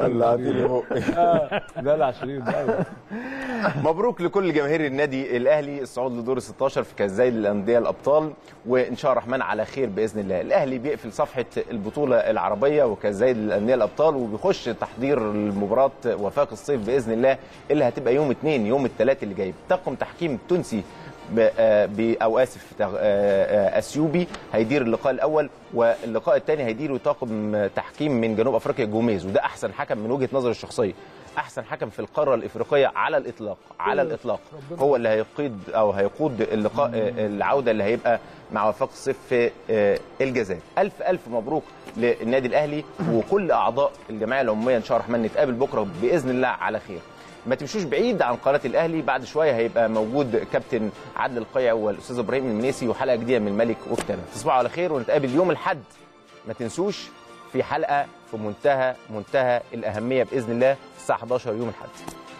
دلع شريف ده مبروك لكل جماهير النادي الاهلي الصعود لدور ال 16 في كاس زايد الانديه الابطال وان شاء الله الرحمن على خير باذن الله الاهلي بيقفل صفحه البطوله العربيه وكاس زايد الانديه الابطال وبيخش تحضير المباراه وفاق الصيف باذن الله اللي هتبقى يوم اثنين يوم الثلاث اللي جاي طاقم تحكيم تونسي ب- آه، ب- او اسف تغ- آه، آه، اثيوبي هيدير اللقاء الاول واللقاء الثاني هيديره طاقم تحكيم من جنوب افريقيا جوميز وده احسن حكم من وجهه نظري الشخصيه احسن حكم في القاره الافريقيه على الاطلاق على الاطلاق هو اللي هيقيد او هيقود اللقاء آه، العوده اللي هيبقى مع وفاق الصيف في آه، الجزائر الف الف مبروك للنادي الاهلي وكل اعضاء الجمعيه العموميه ان شاء الله الرحمن نتقابل بكره باذن الله على خير ما تمشوش بعيد عن قناه الاهلي بعد شويه هيبقى موجود كابتن عادل القيع والاستاذ ابراهيم المنيسي وحلقه جديده من الملك وكتابه تصبحوا على خير ونتقابل يوم الاحد ما تنسوش في حلقه في منتهى منتهى الاهميه باذن الله الساعه 11 يوم الاحد